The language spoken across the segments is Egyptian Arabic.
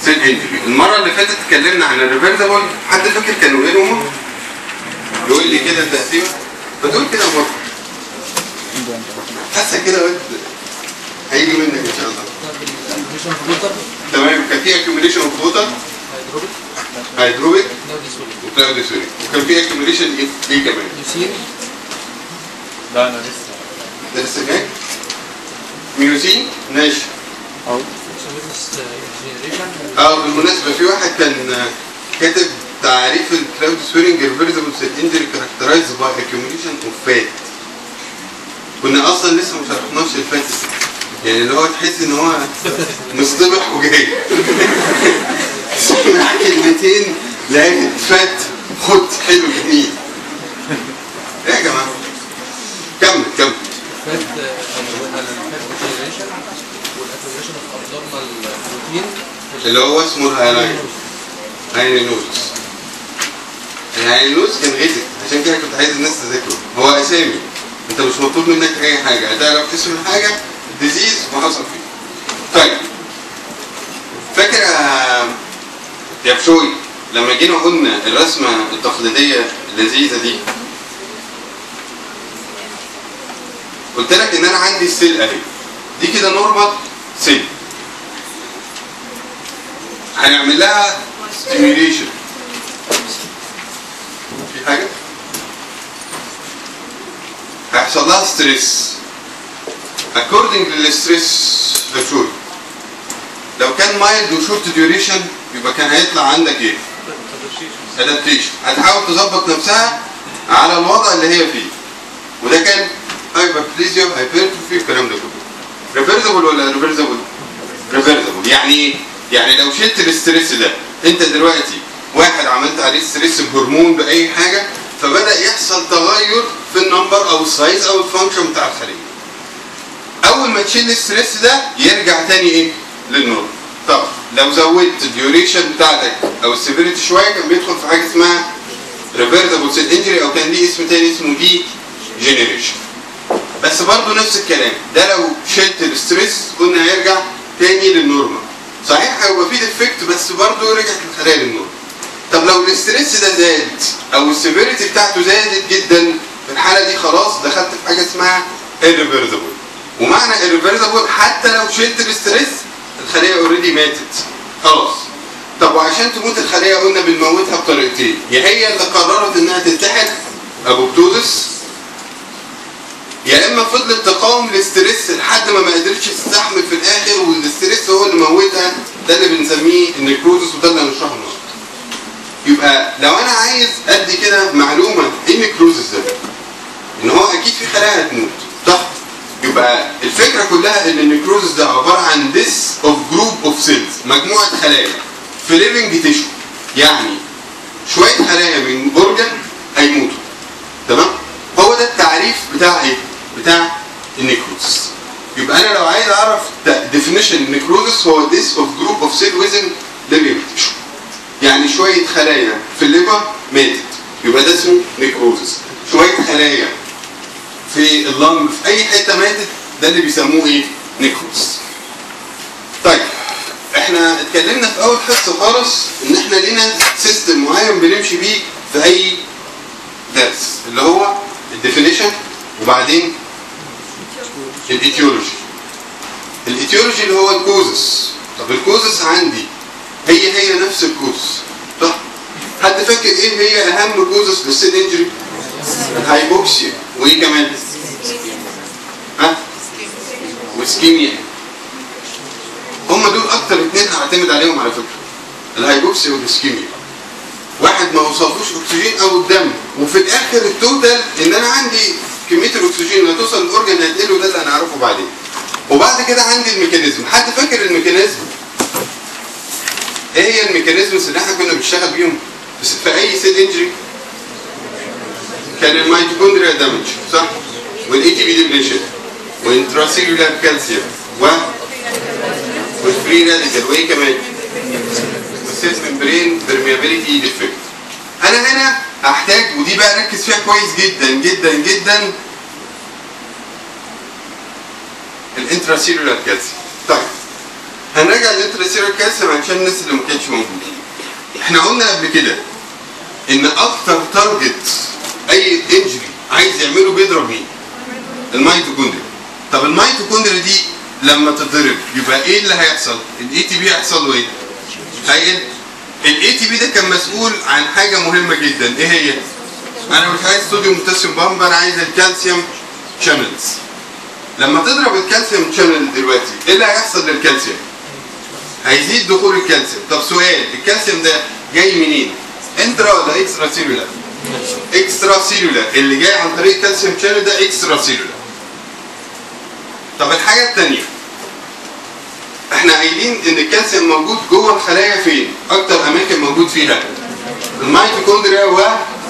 سيل انجري المره اللي فاتت اتكلمنا عن الريفرسبل حد فاكر كانوا ايه هم؟ يقول لي كده التقسيمه بتقول كده مره حاسه كده ود هيجي منك ان شاء الله ميشن فلوتر تمام كان في اكيوميليشن اوف ووتر هيدروبيك هيدروبيك نودي سوري وكلاود سوري وكان في اكيوميليشن ايه إيه كمان يوسين لا انا لسه ده لسه هناك ميوزين ناشف سيرفيس جنريشن اه بالمناسبه في واحد كان كاتب تعريف الكلاود سويرنج ريفرسبل سيل انجري كاركترايز باي اكيوميليشن اوف فات كنا اصلا لسه ما شرحناش الفات يعني اللي هو تحس ان هو مصطبح وجاي سمع كلمتين لقيت فات خد حلو جميل ايه يا جماعه كمل كمل فات على الفات جنريشن والاكوميشن اوف ابنورمال بروتين اللي هو اسمه الهايلاين هايلينوز الهايلينوز كان غتت عشان كده كنت عايز الناس تذاكره هو اسامي انت مش مطلوب منك اي حاجه هتعرف اسم الحاجه ديزيز وحصل فيه طيب فاكر يا- يا بشوي لما جينا قلنا الرسمه التقليديه اللذيذه دي قلت لك ان انا عندي السيل اهي دي كده نورمال سيل هنعمل لها ستيميوليشن في حاجه هيحصل لها ستريس according للستريس مشهور لو كان مايلد وشورت ديوريشن يبقى كان هيطلع عندك ايه؟ ادابتيشن هتحاول تظبط نفسها على الوضع اللي هي فيه وده كان هايبربليزيا هايبرتروفي الكلام ده كله ريفرسبل ولا ريفرسبل؟ ريفرسبل يعني ايه؟ يعني لو شلت الاستريس ده انت دلوقتي واحد عملت عليه ستريس بهرمون باي حاجه فبدا يحصل تغير في النمبر او السايز او الفانكشن بتاع الخليه. اول ما تشيل الاستريس ده يرجع تاني ايه؟ للنورمال. طب لو زودت الديوريشن بتاعتك او السيفيريتي شويه كان بيدخل في حاجه اسمها ريفرسبل سيل انجري او كان ليه اسم تاني اسمه دي جينيريشن. بس برضه نفس الكلام ده لو شلت الاستريس قلنا هيرجع تاني للنورمال صحيح هيبقى فيه ديفكت بس برضه رجعت الخلايا للنورمال طب لو الاستريس ده زاد او السيفيريتي بتاعته زادت جدا في الحاله دي خلاص دخلت في حاجه اسمها irreversible ومعنى irreversible حتى لو شلت الاستريس الخليه اوريدي ماتت خلاص طب وعشان تموت الخليه قلنا بنموتها بطريقتين يا هي اللي قررت انها تنتحر ابوبتوزس يا اما فضلت تقاوم الاستريس لحد ما ما قدرتش تستحمل في الاخر والاستريس هو اللي موتها ده اللي بنسميه النكروزس وده اللي هنشرحه النهارده. يبقى لو انا عايز ادي كده معلومه ايه النكروزس ده؟ ان هو اكيد في خلايا هتموت صح؟ يبقى الفكره كلها ان النكروزس ده عباره عن ديس اوف جروب اوف سيلز مجموعه خلايا في ليفنج تيشو يعني شويه خلايا من اورجن هيموتوا تمام؟ هو ده التعريف بتاع ايه؟ بتاع النيكروزس. يبقى انا لو عايز اعرف ديفينيشن النيكروزس هو this of group of cell within living tissue. يعني شويه خلايا في الليفر ماتت يبقى ده اسمه نيكروزس. شويه خلايا في اللنج في اي حته ماتت ده اللي بيسموه ايه؟ نيكروزس. طيب احنا اتكلمنا في اول حصه خالص ان احنا لينا سيستم معين بنمشي بيه في اي درس اللي هو الديفينيشن وبعدين الايتيولوجي الايتيولوجي اللي هو الكوزس طب الكوزس عندي هي هي نفس الكوزس صح حد فاكر ايه هي اهم كوزس للسيل انجري الهايبوكسيا وايه كمان ها واسكيميا هم دول اكتر اتنين هعتمد عليهم على فكره الهايبوكسيا والاسكيميا واحد ما وصلوش اكسجين او الدم وفي الاخر التوتال ان انا عندي كميه الاكسجين اللي هتوصل للاورجن هتقل وده اللي هنعرفه بعدين وبعد كده عندي الميكانيزم حد فاكر الميكانيزم ايه هي الميكانيزمز اللي احنا كنا بنشتغل بيهم في س- في اي سيل انجري كان الميتوكوندريا دامج صح والاي تي بي ديبليشن وانتراسيلولار كالسيوم و والفري راديكال وايه كمان والسيس ممبرين برميابيليتي ديفكت انا هنا هحتاج ودي بقى ركز فيها كويس جدا جدا جدا الانتراسيلولار كالسيوم طيب هنراجع الانترسيرال كالسيوم عشان الناس اللي ما كانتش موجوده احنا قلنا قبل كده ان اكتر تارجت اي انجري عايز يعمله بيضرب مين؟ الميتوكوندريا طب الميتوكوندريا دي لما تتضرب يبقى ايه اللي هيحصل؟ الاي تي بي هيحصل له ايه؟ هيقل الاي تي بي ده كان مسؤول عن حاجه مهمه جدا ايه هي؟ انا مش عايز صوديوم بوتاسيوم بامب انا عايز الكالسيوم شانلز لما تضرب الكالسيوم شانل دلوقتي ايه اللي هيحصل للكالسيوم؟ هيزيد دخول الكالسيوم طب سؤال الكالسيوم ده جاي منين؟ انترا ولا اكسترا سيلولار؟ اكسترا سيلولار اللي جاي عن طريق الكالسيوم شانل ده اكسترا سيلولار طب الحاجه الثانيه احنا قايلين ان الكالسيوم موجود جوه الخلايا فين؟ اكتر اماكن موجود فيها الميتوكوندريا و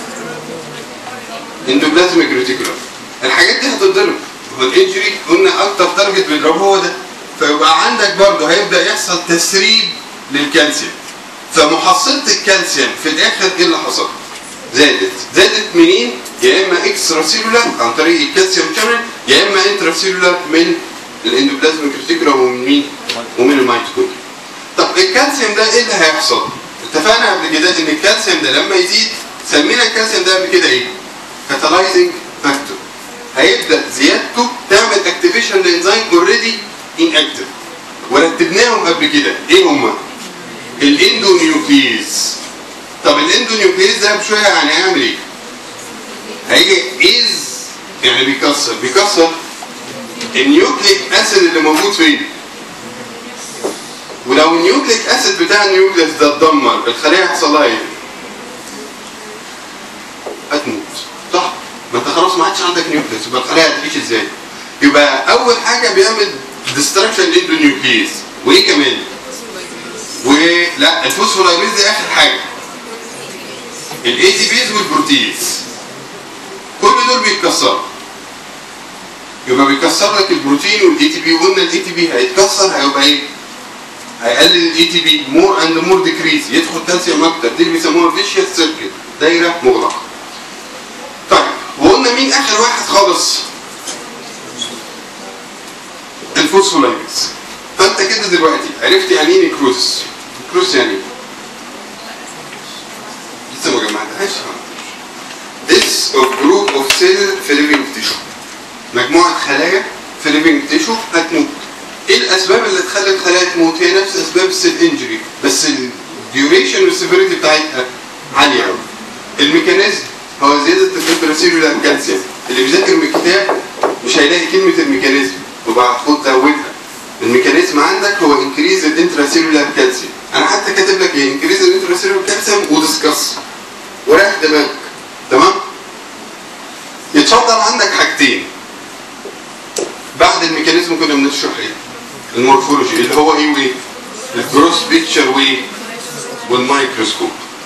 اندوبلازميك ريتيكولار الحاجات دي هتتضرب هو الانجري قلنا اكتر تارجت بيضربه هو ده فيبقى عندك برضه هيبدا يحصل تسريب للكالسيوم فمحصله الكالسيوم في الاخر ايه اللي حصل؟ زادت زادت منين؟ يا اما اكسترا سيلولار عن طريق الكالسيوم شانل يا اما انترا سيلولار من الاندوبلازميك ريتيكولار ومن مين؟ ومن الميتوكوندريا طب الكالسيوم ده ايه اللي هيحصل؟ اتفقنا قبل كده ان الكالسيوم ده لما يزيد سمينا الكالسيوم ده قبل كده ايه؟ كاتالايزنج فاكتور هيبدا زيادته تعمل اكتيفيشن لانزيم اوريدي ان اكتف ورتبناهم قبل كده ايه هما؟ الاندونيوكليز طب الاندونيوكليز ده بشويه يعني هيعمل ايه؟ هيجي از يعني بيكسر بيكسر النيوكليك اسيد اللي موجود فين؟ ولو النيوكليك اسيد بتاع النيوكليس ده اتدمر الخليه هيحصل لها ايه؟ هتموت صح؟ ما انت خلاص ما عادش عندك نيوكليس يبقى الخليه هتعيش ازاي؟ يبقى اول حاجه بيعمل ديستراكشن للاندونيوكليز وايه كمان؟ ولا الفوسفولايبيز دي اخر حاجه الاي تي بيز والبروتيز كل دول بيتكسروا يبقى بيكسر لك البروتين والاي تي بي وقلنا الاي تي بي هيتكسر هيبقى ايه؟ هيقلل الاي تي بي مور اند مور ديكريز يدخل كالسيوم اكتر دي اللي بيسموها فيشيوس سيركل دايره مغلقه. طيب وقلنا مين اخر واحد خالص؟ الفوسفولايبيز فانت كده دلوقتي عرفت يعني ايه نيكروزس نيكروز يعني ايه؟ لسه ما جمعتهاش This of group of cell في living tissue مجموعة خلايا في living tissue هتموت ايه الاسباب اللي تخلي الخلايا تموت هي نفس اسباب السيل انجري بس الديوريشن والسيفيريتي بتاعتها عالية قوي الميكانيزم هو زيادة الانتراسيلولار كالسيوم اللي بيذاكر من الكتاب مش هيلاقي كلمة الميكانيزم وبعد خد زودها الميكانيزم عندك هو انكريز الانتراسيلولار كالسيوم انا حتى كاتب لك ايه انكريز الانتراسيلولار كالسيوم وديسكس وريح دماغك تمام يتفضل عندك حاجتين بعد الميكانيزم كنا بنشرح ايه المورفولوجي اللي هو ايه وايه الجروس بيكتشر وايه والمايكروسكوب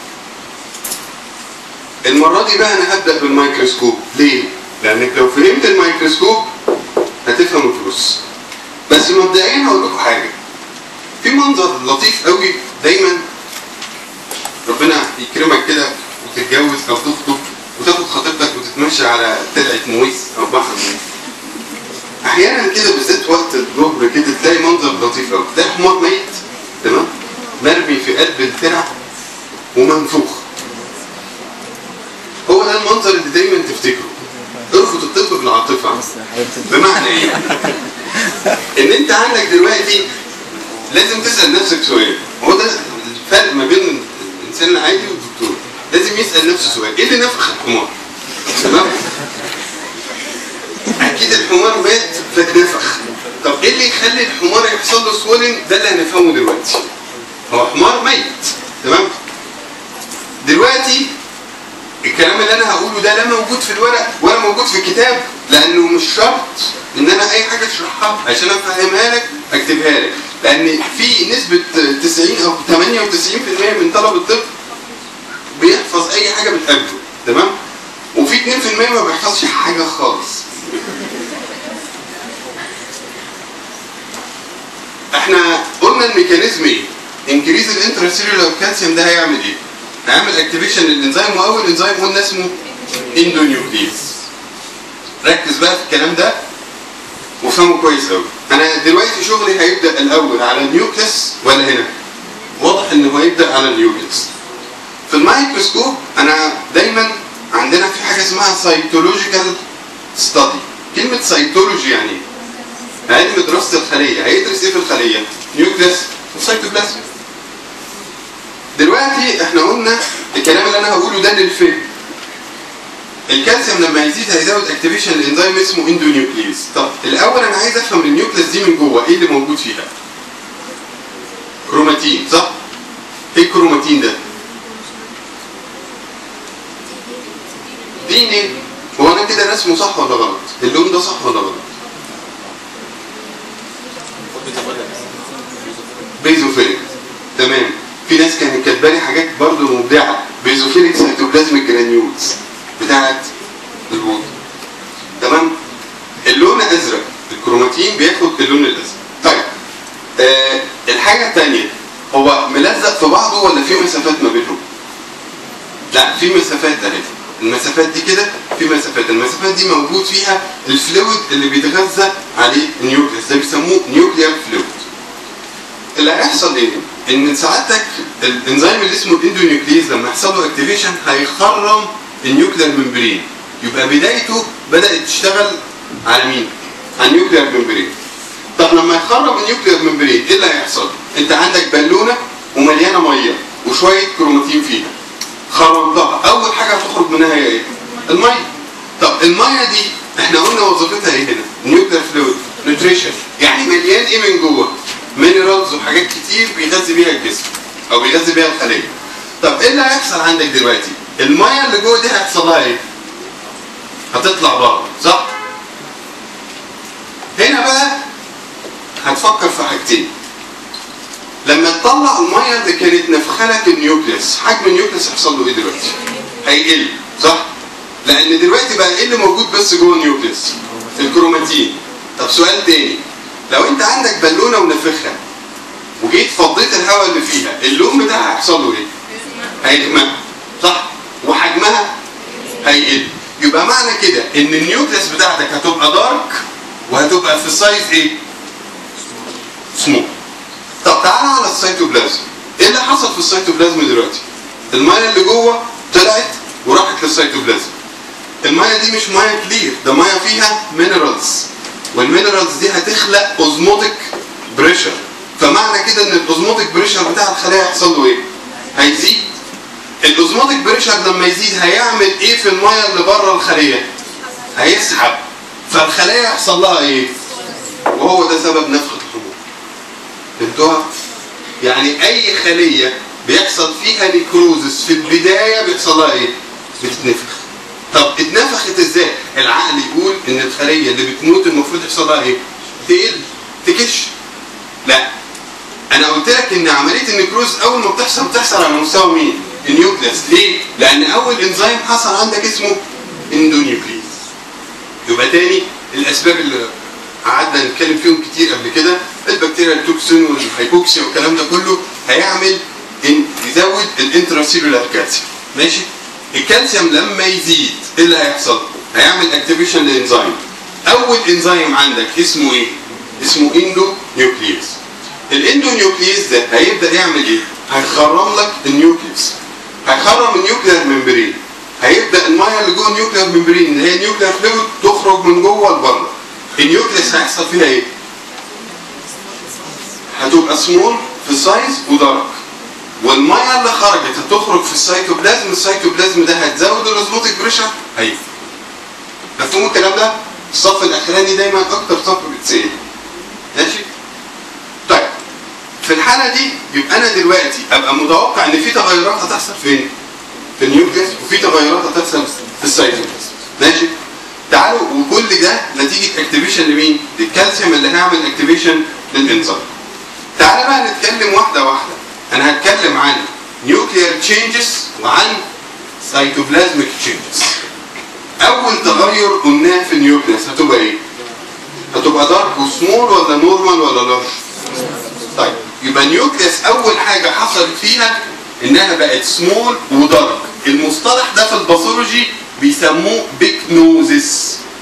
المرة دي بقى انا هبدأ بالميكروسكوب ليه؟ لانك لو فهمت الميكروسكوب هتفهم الفلوس بس مبدئيا هقول لكم حاجة في منظر لطيف قوي دايما ربنا يكرمك كده وتتجوز او تخطب وتاخد خطيبتك وتتمشى على تلعة مويس او بحر مويس احيانا كده بالذات وقت الظهر كده تلاقي منظر لطيف قوي تلاقي حمار ميت تمام مرمي في قلب الترع ومنفوخ هو ده المنظر اللي دايما تفتكره ارفض الطفل بالعاطفه بمعنى ايه؟ ان انت عندك دلوقتي لازم تسال نفسك سؤال هو ده الفرق ما بين الانسان العادي والدكتور لازم يسال نفسه سؤال ايه اللي نفخ الحمار؟ تمام؟ اكيد الحمار مات فاتنفخ طب ايه اللي يخلي الحمار يحصل له سويلنج ده اللي هنفهمه دلوقتي هو حمار ميت تمام دلوقتي الكلام اللي انا هقوله ده لا موجود في الورق ولا موجود في الكتاب لانه مش شرط ان انا اي حاجه اشرحها عشان افهمها لك اكتبها لك لان في نسبه 90 او 98% من طلب الطب بيحفظ اي حاجه بتقابله تمام وفي 2% ما بيحفظش حاجه خالص احنا قلنا الميكانيزم ايه انكريز الانتراسيلولار كالسيوم ده هيعمل ايه هيعمل اكتيفيشن للانزيم واول انزيم قلنا اسمه اندونيوكليز ركز بقى في الكلام ده وفي افهموا كويس قوي انا دلوقتي شغلي هيبدا الاول على النيوكليس ولا هنا واضح انه هيبدا على النيوكليس في الميكروسكوب انا دايما عندنا في حاجه اسمها سيتولوجيكال ستادي كلمه سيتولوجي يعني ايه علم دراسه الخليه هيدرس ايه في الخليه نيوكليس وسيتوبلازم دلوقتي احنا قلنا الكلام اللي انا هقوله ده للفهم الكالسيوم لما يزيد هيزود اكتيفيشن الانزيم اسمه اندونيوكليز طب الاول انا عايز افهم النيوكليس دي من جوه ايه اللي موجود فيها كروماتين صح ايه الكروماتين ده دي ايه هو انا كده رسمه صح ولا غلط اللون ده صح ولا غلط بيزوفيليك تمام في ناس كانت كاتبه لي حاجات برضه مبدعه بيزوفيليك سيتوبلازميك جرانيولز بتاعت الوضوء تمام اللون ازرق الكروماتين بياخد اللون الازرق طيب آه الحاجه الثانيه هو ملزق في بعضه ولا في مسافات ما بينهم لا في مسافات اهي المسافات دي كده في مسافات المسافات دي موجود فيها الفلويد اللي بيتغذى عليه النيوكليس ده بيسموه نيوكليير فلويد اللي هيحصل ايه؟ ان سعادتك الانزيم اللي اسمه الاندونيوكليز لما يحصل له اكتيفيشن هيخرم النيوكليير ممبرين يبقى بدايته بدات تشتغل على مين؟ على النيوكليير ممبرين طب لما يخرم النيوكليير ممبرين ايه اللي هيحصل؟ انت عندك بالونه ومليانه ميه وشويه كروماتين فيها خرمتها اول حاجه هتخرج منها هي ايه؟ الميه طب الميه دي احنا قلنا وظيفتها ايه هنا؟ نيوكليير فلويد نوتريشن يعني مليان ايه من جوه؟ مينرالز وحاجات كتير بيغذي بيها الجسم او بيغذي بيها الخليه طب ايه اللي هيحصل عندك دلوقتي؟ الميه اللي جوه دي هيحصل لها ايه؟ هتطلع بره صح؟ هنا بقى هتفكر في حاجتين لما تطلع الميه اللي كانت نفخلك النيوكليس حجم النيوكليس هيحصل له ايه دلوقتي؟ هيقل صح؟ لان دلوقتي بقى ايه اللي موجود بس جوه النيوكليس؟ الكروماتين طب سؤال تاني لو انت عندك بالونه ونفخها وجيت فضيت الهواء اللي فيها اللون بتاعها هيحصل له ايه؟ هيغمق صح؟ وحجمها هيقل يبقى معنى كده ان النيوكليس بتاعتك هتبقى دارك وهتبقى في السايز ايه؟ سمول طب تعالى على السيتوبلازم ايه اللي حصل في السيتوبلازم دلوقتي؟ الميه اللي جوه طلعت وراحت للسيتوبلازم الميه دي مش ميه كلير ده ميه فيها مينرالز والمينرالز دي هتخلق اوزموتيك بريشر فمعنى كده ان الاوزموتيك بريشر بتاع الخلايا هيحصل له ايه؟ هيزيد الاوزموتيك بريشر لما يزيد هيعمل ايه في الميه اللي بره الخليه؟ هيسحب فالخلايا يحصل لها ايه؟ وهو ده سبب نفخه الحموم فهمتوها؟ يعني اي خليه بيحصل فيها نيكروزس في البدايه بيحصل لها ايه؟ بتتنفخ طب اتنفخت ازاي؟ العقل يقول ان الخليه اللي بتموت المفروض يحصل لها ايه؟ تقل تكش لا انا قلت لك ان عمليه النيكروز اول ما بتحصل بتحصل على مستوى مين؟ النيوكليس ليه؟ لان اول انزيم حصل عندك اسمه اندونيوكليز يبقى تاني الاسباب اللي قعدنا نتكلم فيهم كتير قبل كده البكتيريا التوكسين والهايبوكسيا والكلام ده كله هيعمل إن يزود الانتراسيلولار كالسيوم ماشي؟ الكالسيوم لما يزيد ايه اللي هيحصل؟ هيعمل اكتيفيشن لانزيم اول انزيم عندك اسمه ايه؟ اسمه اندو نيوكليز الاندو نيوكليز ده هيبدا يعمل ايه؟ هيخرم لك النيوكليس هيخرم النيوكلير ممبرين هيبدا الميه اللي جوه النيوكلير ممبرين اللي هي نيوكلير فلويد تخرج من جوه لبره النيوكليس هيحصل فيها ايه؟ هتبقى سمول في سايز ودارك والميه اللي خرجت هتخرج في السيتوبلازم السيتوبلازم ده هتزود الاوزموتيك بريشر هيقل مفهوم الكلام ده؟ الصف الاخراني دايما اكتر صف بتسال ماشي؟ طيب في الحاله دي يبقى انا دلوقتي ابقى متوقع ان في تغيرات هتحصل فين؟ في النيوكليس وفي تغيرات هتحصل في السيتوبلازم ماشي؟ تعالوا وكل ده نتيجه اكتيفيشن لمين؟ للكالسيوم اللي هيعمل اكتيفيشن للانزيم. تعالى بقى نتكلم واحده واحده. انا هتكلم عن نيوكليير تشينجز وعن سيتوبلازميك تشينجز. اول تغير قلناه في النيوكليس هتبقى ايه؟ هتبقى دارك وسمول ولا نورمال ولا لارج؟ طيب يبقى نيوكليس اول حاجه حصلت فيها انها بقت سمول ودارك المصطلح ده في الباثولوجي بيسموه بيكنوزس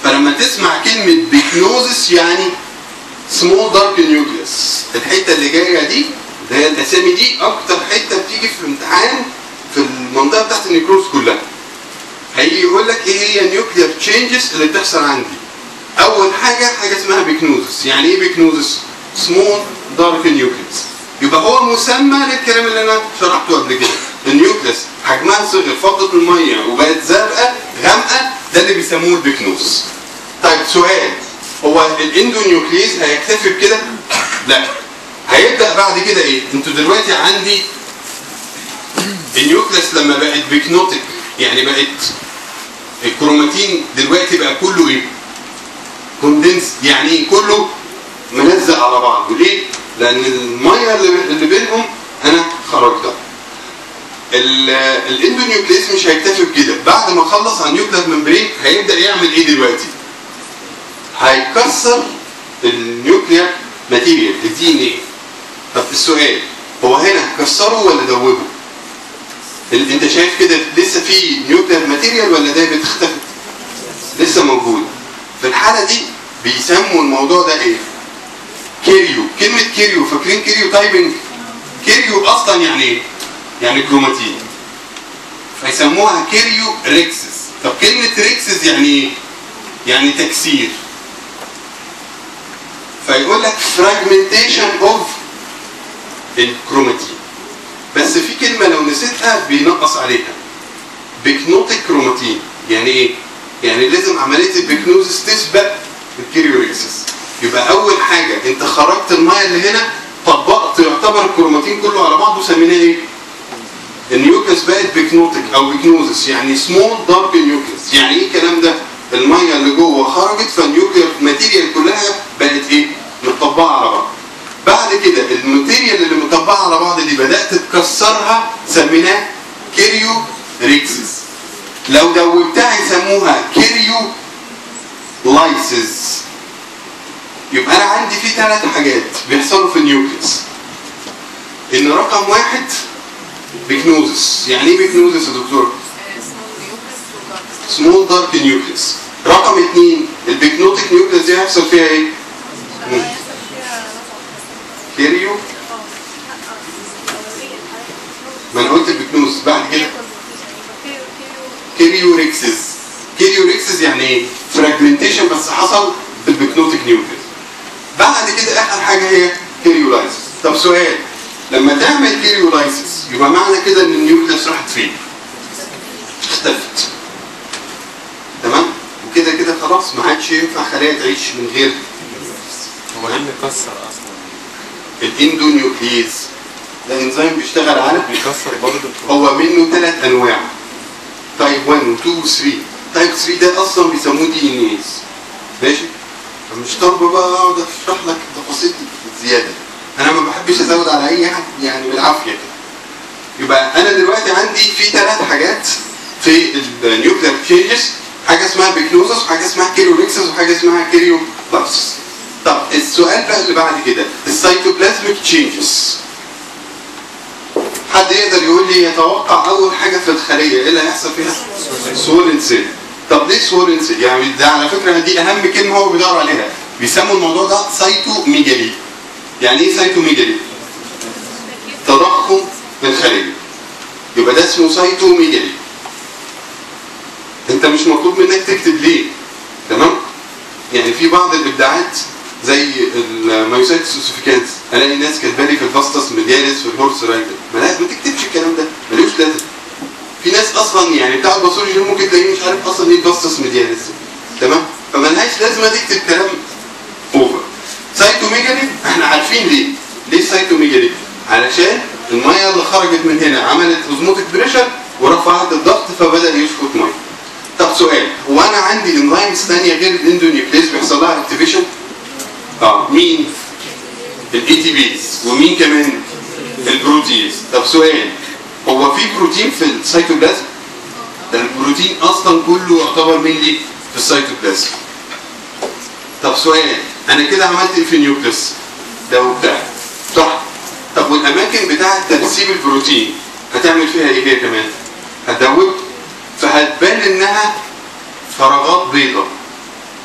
فلما تسمع كلمه بيكنوزس يعني سمول دارك نيوكليوس الحته اللي جايه دي اللي هي الاسامي دي اكتر حته بتيجي في الامتحان في المنطقه بتاعت النيكروز كلها هيجي يقول لك ايه هي النيوكليير تشينجز اللي بتحصل عندي اول حاجه حاجه اسمها بيكنوزس يعني ايه بيكنوزس سمول دارك نيوكليوس يبقى هو مسمى للكلام اللي انا شرحته قبل كده النيوكليوس حجمها صغر فضت الميه وبقت زرقاء غامقه ده اللي بيسموه البيكنوزس طيب سؤال هو الاندونيوكليز هيكتفي بكده؟ لا هيبدا بعد كده ايه؟ انتوا دلوقتي عندي النيوكليس لما بقت بيكنوتيك يعني بقت الكروماتين دلوقتي بقى كله ايه؟ كوندنس يعني ايه؟ كله ملزق على بعض وليه؟ لان الميه اللي اللي بينهم انا خرجتها. ال- الاندونيوكليس مش هيكتفي بكده بعد ما خلص على النيوكليس ممبرين هيبدا يعمل ايه دلوقتي؟ هيكسر النيوكليير ماتيريال الدي ان ايه طب السؤال هو هنا كسره ولا دوبه؟ ال- انت شايف كده لسه في نيوكليير ماتيريال ولا ده بتختفي؟ لسه موجود في الحاله دي بيسموا الموضوع ده ايه؟ كيريو كلمه كيريو فاكرين كيريو تايبنج؟ كيريو اصلا يعني ايه؟ يعني كروماتين فيسموها كيريو ريكسس طب كلمه ريكسس يعني ايه؟ يعني تكسير فيقول لك fragmentation of الكروماتين بس في كلمه لو نسيتها بينقص عليها بيكنوتيك كروماتين يعني ايه؟ يعني لازم عمليه البيكنوزس تسبق الكيريوريكسس يبقى اول حاجه انت خرجت الميه اللي هنا طبقت يعتبر الكروماتين كله على بعضه سميناه ايه؟ النيوكليس بقت بيكنوتيك او بيكنوزس يعني سمول دارك نيوكليس يعني ايه الكلام ده؟ الميه اللي جوه خرجت فالنيوكلير ماتيريال كلها بقت ايه؟ متطبقه على بعض. بعد كده الماتيريال اللي متطبقه على بعض دي بدات تكسرها سميناه كيريو ريكسس. لو دوبتها يسموها كيريو لايسز. يبقى انا عندي في ثلاث حاجات بيحصلوا في النيوكليس. ان رقم واحد بيكنوزس، يعني ايه بيكنوزس يا دكتور؟ سمول دارك نيوكليس رقم اثنين البيكنوتيك نيوكليس دي هيحصل فيها ايه؟ كيريو ما انا قلت البيكنوز بعد كده كيريوريكسز كيريوريكسز يعني ايه؟ فراجمنتيشن بس حصل في البيكنوتيك نيوكليس بعد كده اخر حاجه هي كيريولايسيس طب سؤال لما تعمل كيريولايسيس يبقى معنى كده ان النيوكليس راحت فين؟ اختفت تمام وكده كده خلاص ما عادش ينفع خلايا تعيش من غير هو ايه اللي كسر اصلا؟ الاندونيوكليز ده انزيم بيشتغل على بيكسر برضه هو منه ثلاث انواع تايب 1 و 2 و 3 تايب 3 ده اصلا بيسموه دي ان ايز ماشي فمش طالبه بقى اقعد اشرح لك تفاصيل زياده انا ما بحبش ازود على اي حد يعني بالعافيه كده يبقى انا دلوقتي عندي في ثلاث حاجات في النيوكلير تشينجز حاجه اسمها بيكنوزس وحاجه اسمها كيريوريكسس وحاجه اسمها كيريولايسس طب السؤال بقى اللي بعد كده السيتوبلازميك تشينجز حد يقدر يقول لي يتوقع اول حاجه في الخليه ايه اللي هيحصل فيها؟ سولين سيل طب ليه سولين سيل؟ يعني ده على فكره دي اهم كلمه هو بيدور عليها بيسموا الموضوع ده سايتوميجالي يعني ايه سايتوميجالي؟ تضخم الخليه يبقى ده اسمه سايتوميجالي انت مش مطلوب منك تكتب ليه تمام يعني في بعض الابداعات زي المايوسايتس اوسيفيكانس الاقي ناس كاتبه لي في الفاستس ميدياليس في الهورس رايدر ما لا ما تكتبش الكلام ده ملوش لازمه في ناس اصلا يعني بتاع الباثولوجي ممكن تلاقيه مش عارف اصلا ايه الفاستس ميدياليس تمام فملهاش لازمه تكتب كلام اوفر سايتوميجالي احنا عارفين ليه ليه سايتوميجالي علشان الميه اللي خرجت من هنا عملت اوزموتيك بريشر ورفعت الضغط فبدا يشفط ميه طب سؤال هو انا عندي انزيمز ثانيه غير الاندونيوكليز بيحصل لها اكتيفيشن اه مين الاي تي بيز ومين كمان البروتيز طب سؤال هو في بروتين في السيتوبلازم ده البروتين اصلا كله يعتبر مين ليه في السيتوبلازم طب سؤال انا كده عملت ايه في النيوكليس ده وبتاع صح طب والاماكن بتاعه ترسيب البروتين هتعمل فيها ايه هي كمان هتدوب فهتبان انها فراغات بيضاء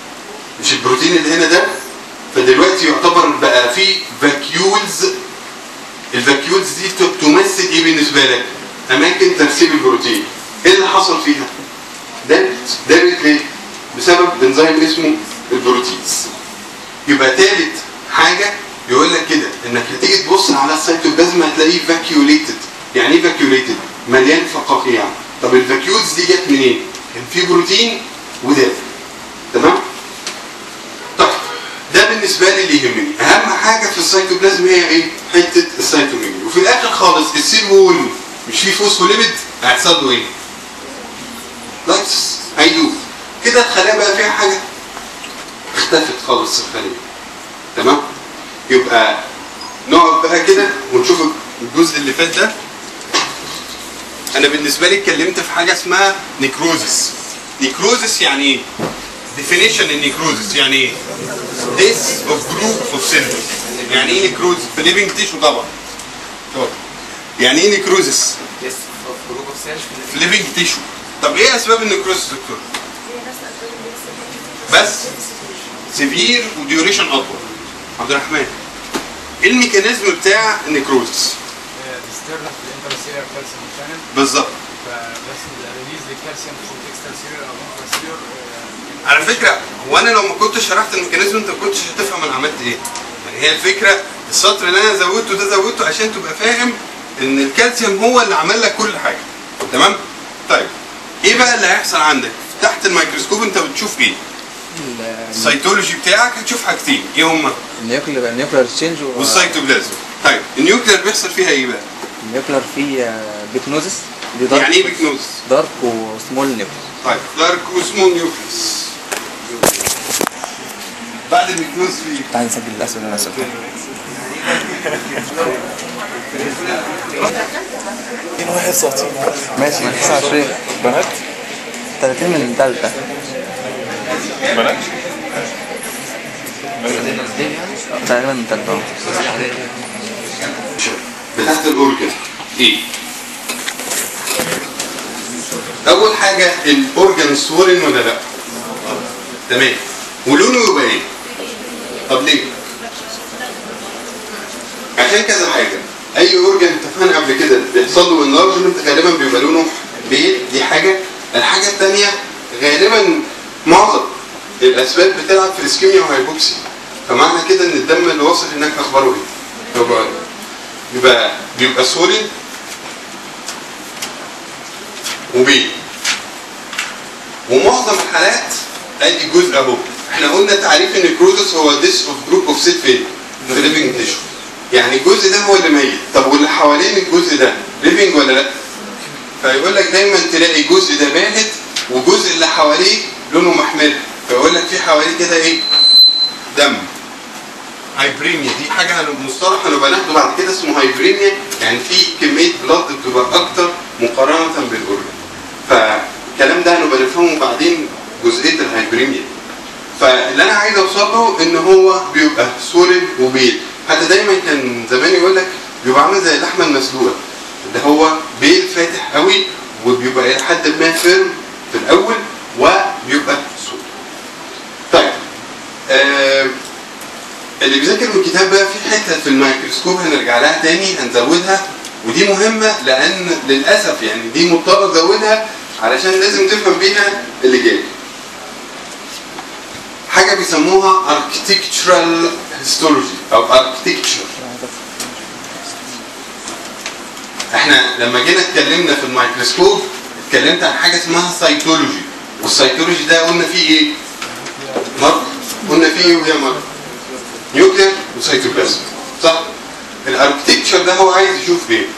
مش البروتين اللي هنا ده فدلوقتي يعتبر بقى في فاكيولز الفاكيولز دي ت- تمثل ايه بالنسبه لك؟ اماكن ترسيب البروتين ايه اللي حصل فيها؟ دارت دارت ليه؟ بسبب انزيم اسمه البروتينز يبقى تالت حاجه يقول لك كده انك هتيجي تبص على السيتوبلازم هتلاقيه فاكيوليتد يعني ايه فاكيوليتد؟ مليان فقاقيع طب الفاكيولز دي جت منين؟ كان في بروتين ودافع تمام؟ طيب ده بالنسبه لي اللي يهمني اهم حاجه في السيتوبلازم هي ايه حته السيتوميجري وفي الاخر خالص السيل وول مش فيه فوسفوليبيد هيحصل له ايه لايكس هيدوب كده الخلايا بقى فيها حاجه اختفت خالص الخليه تمام يبقى نقعد بقى كده ونشوف الجزء اللي فات ده انا بالنسبه لي اتكلمت في حاجه اسمها نيكروزس نيكروزس يعني ايه definition النيكروزس يعني ايه death of group of cells يعني ايه نيكروزس في living tissue طبعا طبعا. يعني ايه نيكروزس يس جروب اوف سيلز في living tissue طب ايه اسباب النيكروزس يا دكتور بس سيفير وديوريشن اطول عبد الرحمن ايه الميكانيزم بتاع النيكروزس ديسترنال في الانترسيلر كالسيوم شانل بالظبط فبس الريليز للكالسيوم في الاكسترسيلر او الانترسيلر على فكره هو انا لو ما كنتش شرحت الميكانيزم انت ما كنتش هتفهم انا عملت ايه يعني هي الفكره السطر اللي انا زودته ده زودته عشان تبقى فاهم ان الكالسيوم هو اللي عمل لك كل حاجه تمام طيب ايه بقى اللي هيحصل عندك تحت الميكروسكوب انت بتشوف ايه السيتولوجي بتاعك هتشوف حاجتين ايه هما النيوكلير النيوكلير تشينج والسيتوبلازم طيب النيوكلير بيحصل فيها ايه بقى النيوكلير فيه بيكنوزس دي دارك يعني ايه بيكنوز دارك وسمول نيوكلير طيب دارك وسمول نيوكليس بعد البيكنوز في تعال نسجل الاسئله اللي انا سألتها ماشي 29 بنات 30 من الثالثة بنات تقريبا من الثالثة بتاعت الاورجن ايه اول حاجه الاورجن سورن ولا لا تمام ولونه يبقى ايه طب ليه عشان كذا حاجه اي اورجن اتفقنا قبل كده بيحصل له انلارجمنت غالبا بيبقى لونه بيض دي حاجه الحاجه الثانيه غالبا معظم الاسباب بتلعب في الاسكيميا وهايبوكسيا فمعنى كده ان الدم اللي واصل هناك اخباره ايه؟ يبقى يبقى بيبقى سوري وبي ومعظم الحالات ادي جزء اهو احنا قلنا تعريف النيكروزس هو ديس اوف جروب اوف سيل فين؟ في ليفنج تيشو يعني الجزء ده هو اللي ميت طب واللي حوالين الجزء ده ليفنج ولا لا؟ فيقول لك دايما تلاقي الجزء ده ماتت والجزء اللي حواليه لونه محمر فيقول لك في حواليه كده ايه؟ دم هايبريميا دي حاجه هن- مصطلح هنبقى ناخده بعد كده اسمه هايبريميا يعني في كميه بلاد بتبقى اكتر مقارنه بالاورجن فالكلام ده هنبقى نفهمه بعدين جزئيه الهايبريميا فاللي انا عايز اوصل له ان هو بيبقى سوليد وبيض حتى دايما كان زمان يقول لك بيبقى عامل زي اللحمه المسلوقه اللي هو بيض فاتح قوي وبيبقى الى حد ما فيرم في الاول وبيبقى سوليد طيب آه اللي بيذاكر من الكتاب بقى في حته في الميكروسكوب هنرجع لها تاني هنزودها ودي مهمه لان للاسف يعني دي مضطر ازودها علشان لازم تفهم بيها اللي جاي. حاجه بيسموها architectural histology او architecture احنا لما جينا اتكلمنا في الميكروسكوب اتكلمت عن حاجه اسمها سيتولوجي والسيتولوجي ده قلنا فيه ايه؟ مرض قلنا فيه ايه وهي مرض نيوكلير وسيتوبلازم صح؟ الاركتكتشر ده هو عايز يشوف ايه؟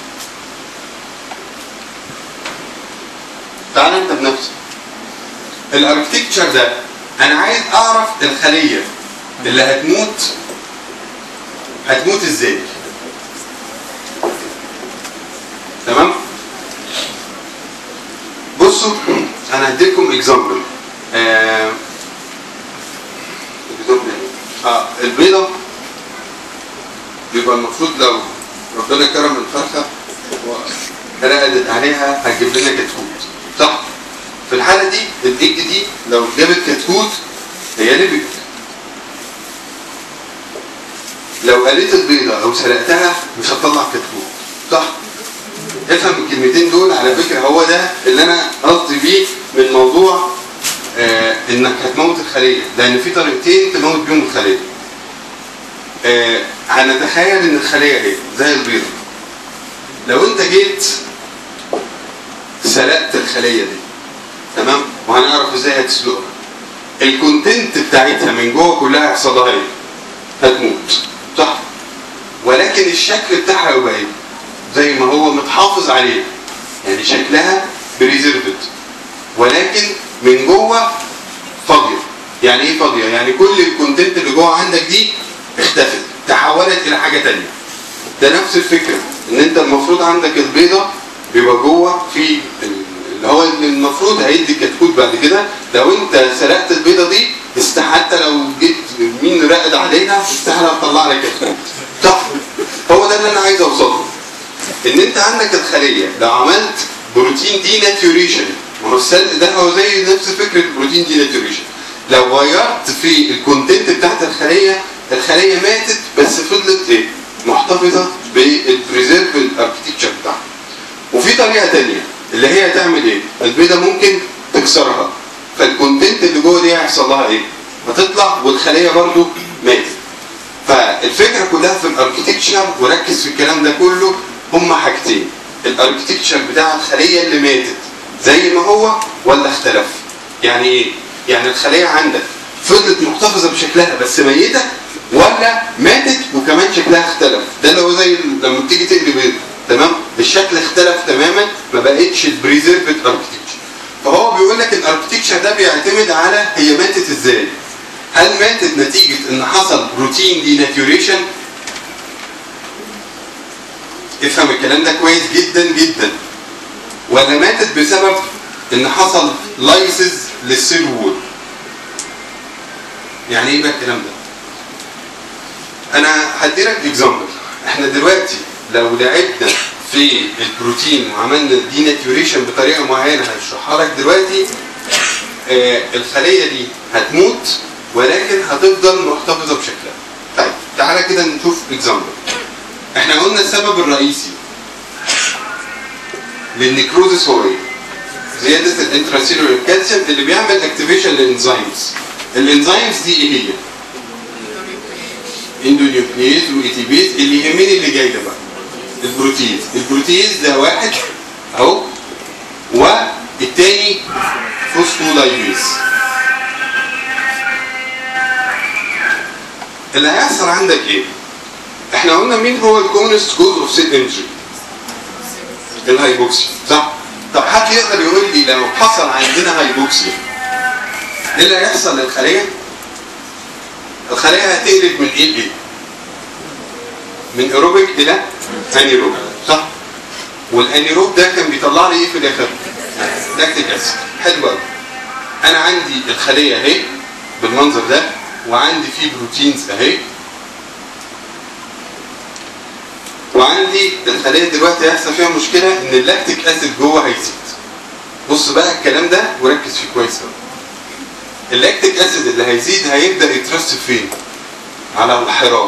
تعال انت بنفسك الاركتكتشر ده انا عايز اعرف الخليه اللي هتموت هتموت ازاي؟ تمام؟ بصوا انا هديكم اكزامبل آه example يعني. اه البيضه بيبقى المفروض لو ربنا كرم الفرخه ورقدت عليها هتجيب لنا كتكوت صح؟ في الحاله دي الايج دي لو جابت كتكوت هي ليبيد لو قليت البيضة أو سلقتها مش هتطلع كتكوت صح؟ افهم الكلمتين دول على فكرة هو ده اللي أنا قصدي بيه من موضوع آه إنك هتموت الخلية لأن في طريقتين تموت بيهم الخلية آه هنتخيل إن الخلية إيه؟ زي البيضة لو أنت جيت سلقت الخلية دي تمام؟ وهنعرف إزاي هتسلقها الكونتنت بتاعتها من جوه كلها هيحصل لها ايه؟ هتموت صح؟ ولكن الشكل بتاعها يبقى ايه؟ زي ما هو متحافظ عليه يعني شكلها بريزرفد ولكن من جوه فاضيه يعني ايه فاضيه؟ يعني كل الكونتنت اللي جوه عندك دي اختفت تحولت الى حاجه تانية ده نفس الفكره ان انت المفروض عندك البيضه بيبقى جوه في ال- اللي هو اللي المفروض هيدي كتكوت بعد كده لو انت سرقت البيضه دي است- حتى لو جيت مين راقد عليها استحاله تطلع لك كتكوت صح هو ده اللي انا عايز اوصله ان انت عندك الخليه لو عملت بروتين دي ناتيوريشن ما هو السلق ده هو زي نفس فكره البروتين دي ناتيوريشن لو غيرت في الكونتنت بتاعت الخليه الخليه ماتت بس فضلت ايه محتفظه بالبريزيرف الاركتكتشر بتاعها وفي طريقه تانية اللي هي تعمل ايه البيضه ممكن تكسرها فالكونتنت اللي جوه دي هيحصل لها ايه هتطلع والخليه برضو ماتت فالفكره كلها في الاركتكتشر وركز في الكلام ده كله هما حاجتين الاركتكتشر بتاع الخليه اللي ماتت زي ما هو ولا اختلف يعني ايه يعني الخليه عندك فضلت محتفظه بشكلها بس ميته ولا ماتت وكمان شكلها اختلف ده اللي هو زي لما بتيجي تقلي بيض تمام الشكل اختلف تماما ما بقتش البريزيرفد اركتكتشر فهو بيقول لك الاركتكتشر ده بيعتمد على هي ماتت ازاي هل ماتت نتيجة ان حصل بروتين دي ناتيوريشن افهم الكلام ده كويس جدا جدا ولا ماتت بسبب ان حصل لايسز للسيل وول يعني ايه بقى الكلام ده انا هديلك اكزامبل احنا دلوقتي لو لعبنا في البروتين وعملنا دي ناتيوريشن بطريقه معينه هشرحها لك دلوقتي آه الخليه دي هتموت ولكن هتفضل محتفظه بشكلها. طيب تعالى كده نشوف اكزامبل. احنا قلنا السبب الرئيسي للنيكروزس هو ايه؟ زياده الانتراسيلولر كالسيوم اللي بيعمل اكتيفيشن للانزيمز. الانزيمز دي ايه هي؟ اندونيوكليز واي تي بيز اللي يهمني اللي جاي ده بقى البروتيز البروتيز ده واحد اهو والتاني فوسفولايبيز اللي هيحصل عندك ايه؟ احنا قلنا مين هو الكومنست كوز اوف سيل انجري؟ الهايبوكسيا صح؟ طب حد يقدر يقول لي لو حصل عندنا هايبوكسيا ايه اللي هيحصل للخليه؟ الخليه هتقلب من ايه لايه؟ من ايروبيك الى انيروبيك صح؟ والانيروب ده كان بيطلع لي ايه في الاخر؟ لاكتيك اسيد حلو قوي انا عندي الخليه اهي بالمنظر ده وعندي فيه بروتينز اهي وعندي الخليه دلوقتي هيحصل فيها مشكله ان اللاكتيك اسيد جوه هيزيد بص بقى الكلام ده وركز فيه كويس قوي اللاكتيك اسيد اللي هيزيد هيبدا يترسب فين؟ على الحراف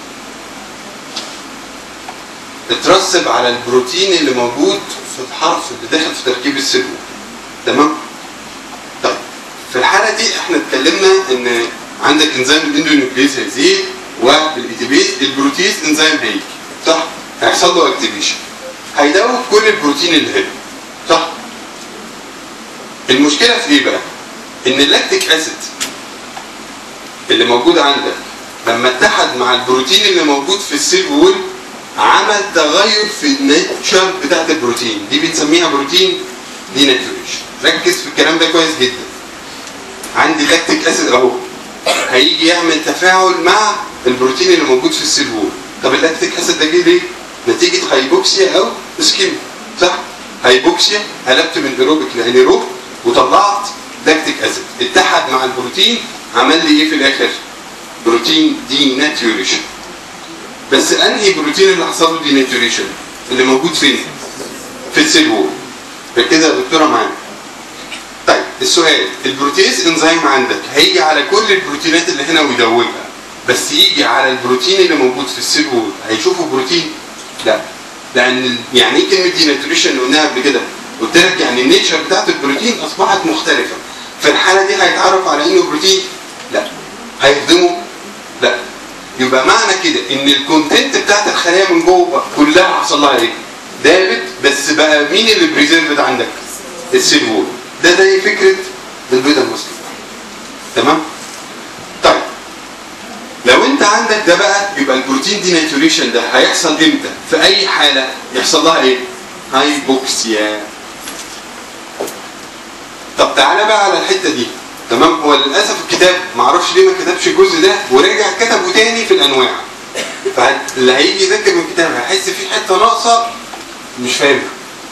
اترسب على البروتين اللي موجود في الحرف اللي داخل في تركيب السيلول تمام؟ طيب في الحاله دي احنا اتكلمنا ان عندك انزيم الاندونيوكليز هيزيد والايتيبيز البروتيز انزيم هيجي صح؟ هيحصل له اكتيفيشن هيدوب كل البروتين اللي هنا صح؟ المشكله في ايه بقى؟ ان اللاكتيك اسيد اللي موجود عندك لما اتحد مع البروتين اللي موجود في السيل وول عمل تغير في النيتشر بتاعت البروتين دي بنسميها بروتين دي ناتوريشن ركز في الكلام ده كويس جدا عندي لاكتيك اسيد اهو هيجي يعمل تفاعل مع البروتين اللي موجود في السيل وول طب اللاكتيك اسيد ده جه ليه؟ نتيجه هايبوكسيا او اسكيميا صح؟ هايبوكسيا قلبت من ايروبيك لانيروب وطلعت لاكتيك اسيد اتحد مع البروتين عمل لي ايه في الاخر؟ بروتين دي ناتوريشن بس انهي بروتين اللي حصل له دي ناتوريشن؟ اللي موجود فين؟ في السيل وول ركزها يا دكتوره معانا طيب السؤال البروتيز انزيم عندك هيجي على كل البروتينات اللي هنا ويدوبها بس يجي على البروتين اللي موجود في السيل وول هيشوفوا بروتين لا لان ال- يعني ايه كلمه ديناتوريشن اللي قلناها قبل كده قلت لك يعني النيتشر بتاعت البروتين اصبحت مختلفه في الحاله دي هيتعرف على انه بروتين لا هيخدمه لا يبقى معنى كده ان الكونتنت بتاعت الخلايا من جوه كلها حصل لها ايه؟ دابت بس بقى مين اللي بريزيرفد عندك؟ السيل وول ده ده فكره البيضه المسلم تمام؟ طيب لو انت عندك ده بقى يبقى البروتين دي ناتوريشن ده هيحصل امتى؟ في اي حاله يحصل لها ايه؟ هايبوكسيا طب تعالى بقى على الحته دي تمام هو للاسف الكتاب ما اعرفش ليه ما كتبش الجزء ده ورجع كتبه تاني في الانواع فاللي هيجي يذاكر من الكتاب هيحس في حته ناقصه مش فاهمها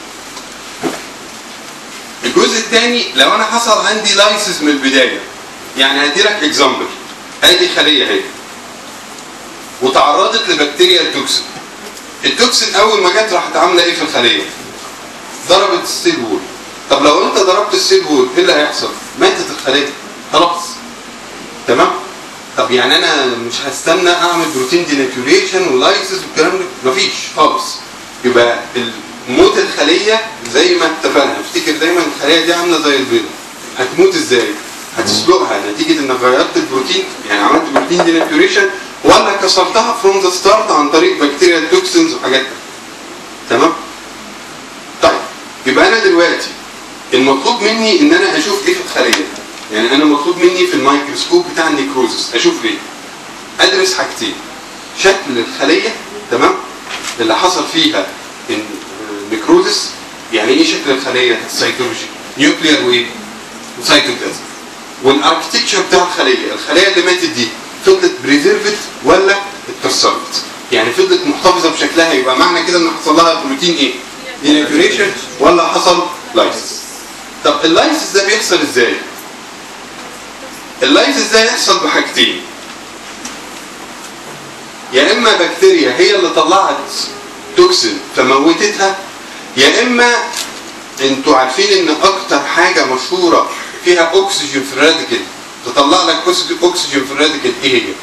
الجزء الثاني لو انا حصل عندي لايسس من البدايه يعني هدي لك اكزامبل ادي خليه اهي وتعرضت لبكتيريا التوكسين التوكسين اول ما جت راحت عامله ايه في الخليه؟ ضربت السيل وول طب لو انت ضربت السيل وول ايه اللي هيحصل؟ ماتت الخليه خلاص تمام؟ طب يعني انا مش هستنى اعمل بروتين ديناتوريشن ولايسس والكلام ده مفيش خالص يبقى موت الخليه زي ما اتفقنا افتكر دايما الخليه دي عامله زي البيضه هتموت ازاي؟ هتسلقها نتيجه انك غيرت البروتين يعني عملت بروتين ديناتوريشن ولا كسرتها فروم ذا ستارت عن طريق بكتيريا توكسينز وحاجات تانية. تمام؟ طيب يبقى انا دلوقتي المطلوب مني ان انا اشوف ايه في الخليه يعني انا مطلوب مني في الميكروسكوب بتاع النيكروزس اشوف ايه ادرس حاجتين شكل الخليه تمام اللي حصل فيها النيكروزس يعني ايه شكل الخليه السيتولوجي نيوكليير وايه وسيتوبلازم والاركتكتشر بتاع الخليه الخليه اللي ماتت دي فضلت بريزيرفد ولا اتكسرت يعني فضلت محتفظه بشكلها يبقى معنى كده ان حصل لها بروتين ايه ديناتوريشن ولا حصل لايسس طب اللايسس ده بيحصل ازاي اللايسس ده يحصل بحاجتين يا اما بكتيريا هي اللي طلعت توكسين فموتتها يا اما انتوا عارفين ان اكتر حاجه مشهوره فيها اكسجين في الراديكال تطلع لك أكسج- اكسجين في الراديكال ايه هي؟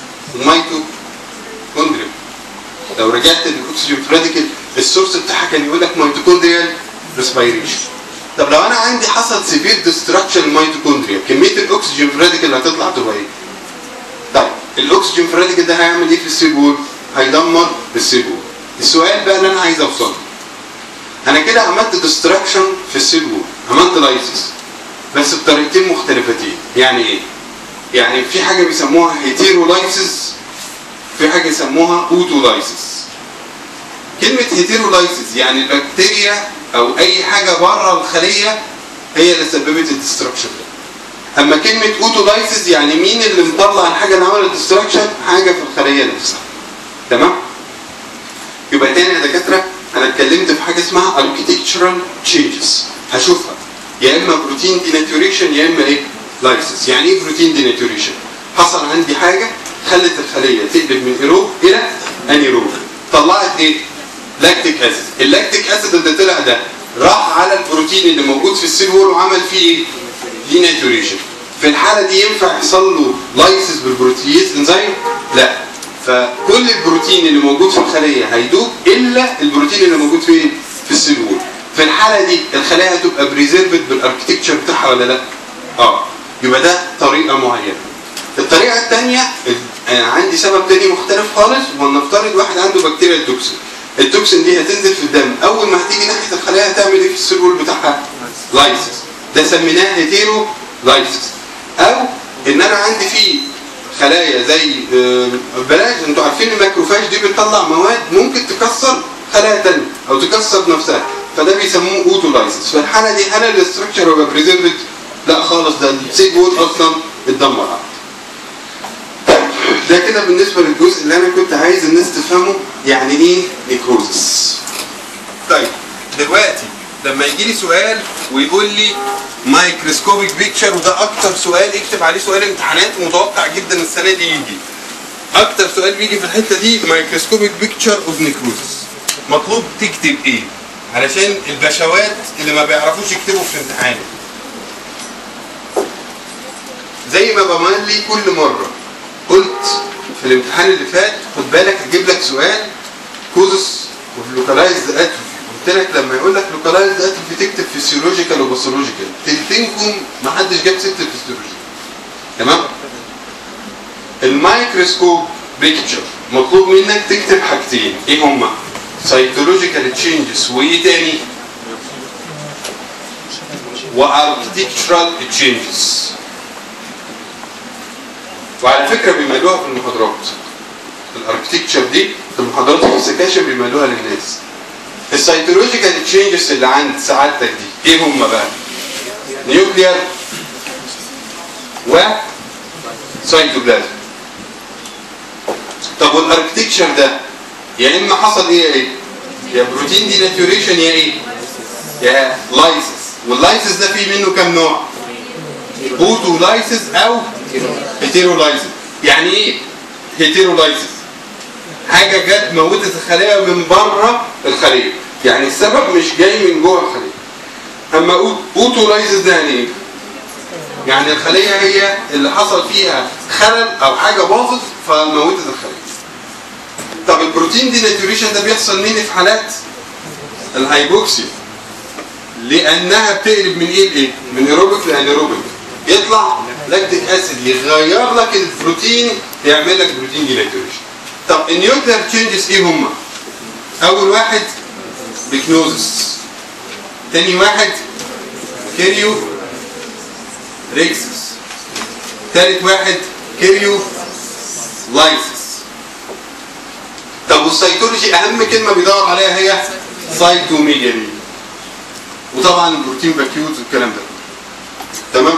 الميتوكوندريا لو رجعت للاكسجين في الراديكال السورس بتاعها كان يقول لك ميتوكوندريال ريسبيريشن طب لو انا عندي حصل سيفير ديستراكشن الميتوكوندريا كميه الاكسجين في الراديكال اللي هتطلع تبقى ايه؟ طيب الاكسجين في الراديكال ده هيعمل ايه في السيل وول؟ هيدمر السيل وول السؤال بقى اللي انا عايز اوصله انا كده عملت ديستراكشن في السيل وول عملت لايسيس بس بطريقتين مختلفتين يعني ايه؟ يعني في حاجه بيسموها هيتيرولايسيس في حاجه يسموها اوتولايسيس كلمه هيتيرولايسيس يعني البكتيريا او اي حاجه بره الخليه هي اللي سببت الديستراكشن ده اما كلمه اوتولايسيس يعني مين اللي مطلع الحاجه اللي عملت ديستراكشن حاجه في الخليه نفسها تمام يبقى تاني يا دكاتره انا اتكلمت في حاجه اسمها architectural changes هشوفها يا اما بروتين ديناتوريشن يا اما ايه لايسيس يعني ايه بروتين ديناتوريشن حصل عندي حاجه خلت الخليه تقلب من ايروب الى انيروب طلعت ايه لاكتيك اسيد اللاكتيك اسيد اللي طلع ده راح على البروتين اللي موجود في السيل وول وعمل فيه ايه ديناتوريشن في الحاله دي ينفع يحصل له لايسيس بالبروتيز انزيم لا فكل البروتين اللي موجود في الخليه هيدوب الا البروتين اللي موجود فين في السيل وول في الحاله دي الخلايا هتبقى بريزيرفد بالاركتكتشر بتاعها ولا لا اه يبقى ده طريقه معينه الطريقه الثانيه عندي سبب تاني مختلف خالص ولنفترض واحد عنده بكتيريا توكسين التوكسين دي هتنزل في الدم اول ما هتيجي ناحيه الخلايا هتعمل ايه في السيل وول بتاعها لايسيس ده سميناه هيتيرو لايسيس او ان انا عندي فيه خلايا زي آه، بلاش انتوا عارفين الماكروفاج دي بتطلع مواد ممكن تكسر خلايا تانية او تكسر نفسها فده بيسموه اوتولايسيس في الحاله دي هل الاستراكشر هو بريزيرفد لا خالص ده السيج وول اصلا اتدمر ده كده بالنسبه للجزء اللي انا كنت عايز الناس تفهمه يعني ايه نيكروزس طيب دلوقتي لما يجي لي سؤال ويقول لي مايكروسكوبيك بيكتشر وده اكتر سؤال اكتب عليه سؤال امتحانات متوقع جدا السنه دي يجي اكتر سؤال بيجي في الحته دي مايكروسكوبيك بيكتشر اوف نيكروزس مطلوب تكتب ايه علشان البشوات اللي ما بيعرفوش يكتبوا في الامتحان زي ما بمال لي كل مره قلت في الامتحان اللي فات خد بالك هجيب لك سؤال كوزس اوف لوكالايزد اتروفي قلت لك لما يقول لك لوكالايزد اتروفي تكتب فيسيولوجيكال وباثولوجيكال تلتينكم ما حدش جاب سيره الفيسيولوجي تمام الميكروسكوب بيكتشر مطلوب منك تكتب حاجتين ايه هما سايتولوجيكال تشينجز وايه تاني واركتكتشرال تشينجز وعلى فكره بيملوها في المحاضرات الاركتكتشر دي في المحاضرات وفي السكاشن بيملوها للناس السايتولوجيكال تشينجز اللي عند سعادتك دي ايه هم بقى نيوكليار و سايتوبلازم طب والاركتكتشر ده يا اما حصل ايه يا ايه يا بروتين دي ناتوريشن يا ايه يا لايسس واللايسس ده فيه منه كام نوع بوتولايسس او هيتيرولايسس يعني ايه هيتيرولايسس حاجه جت موتت الخليه من بره الخليه يعني السبب مش جاي من جوه الخليه اما اوتولايسس ده يعني ايه يعني الخليه هي اللي حصل فيها خلل او حاجه باظت فموتت الخليه طب البروتين دي ناتوريشن ده بيحصل مين في حالات الهايبوكسيا لانها بتقلب من ايه لايه من ايروبيك لانيروبيك يطلع لاكتيك اسيد يغير لك البروتين يعمل لك بروتين دي ناتوريشن طب النيوكلير تشينجز ايه هم اول واحد بيكنوزس تاني واحد كيريو ريكسس تالت واحد كيريو لايسس طب والسيتولوجي اهم كلمه بيدور عليها هي سايتوميجالي وطبعا البروتين باكيوز والكلام ده تمام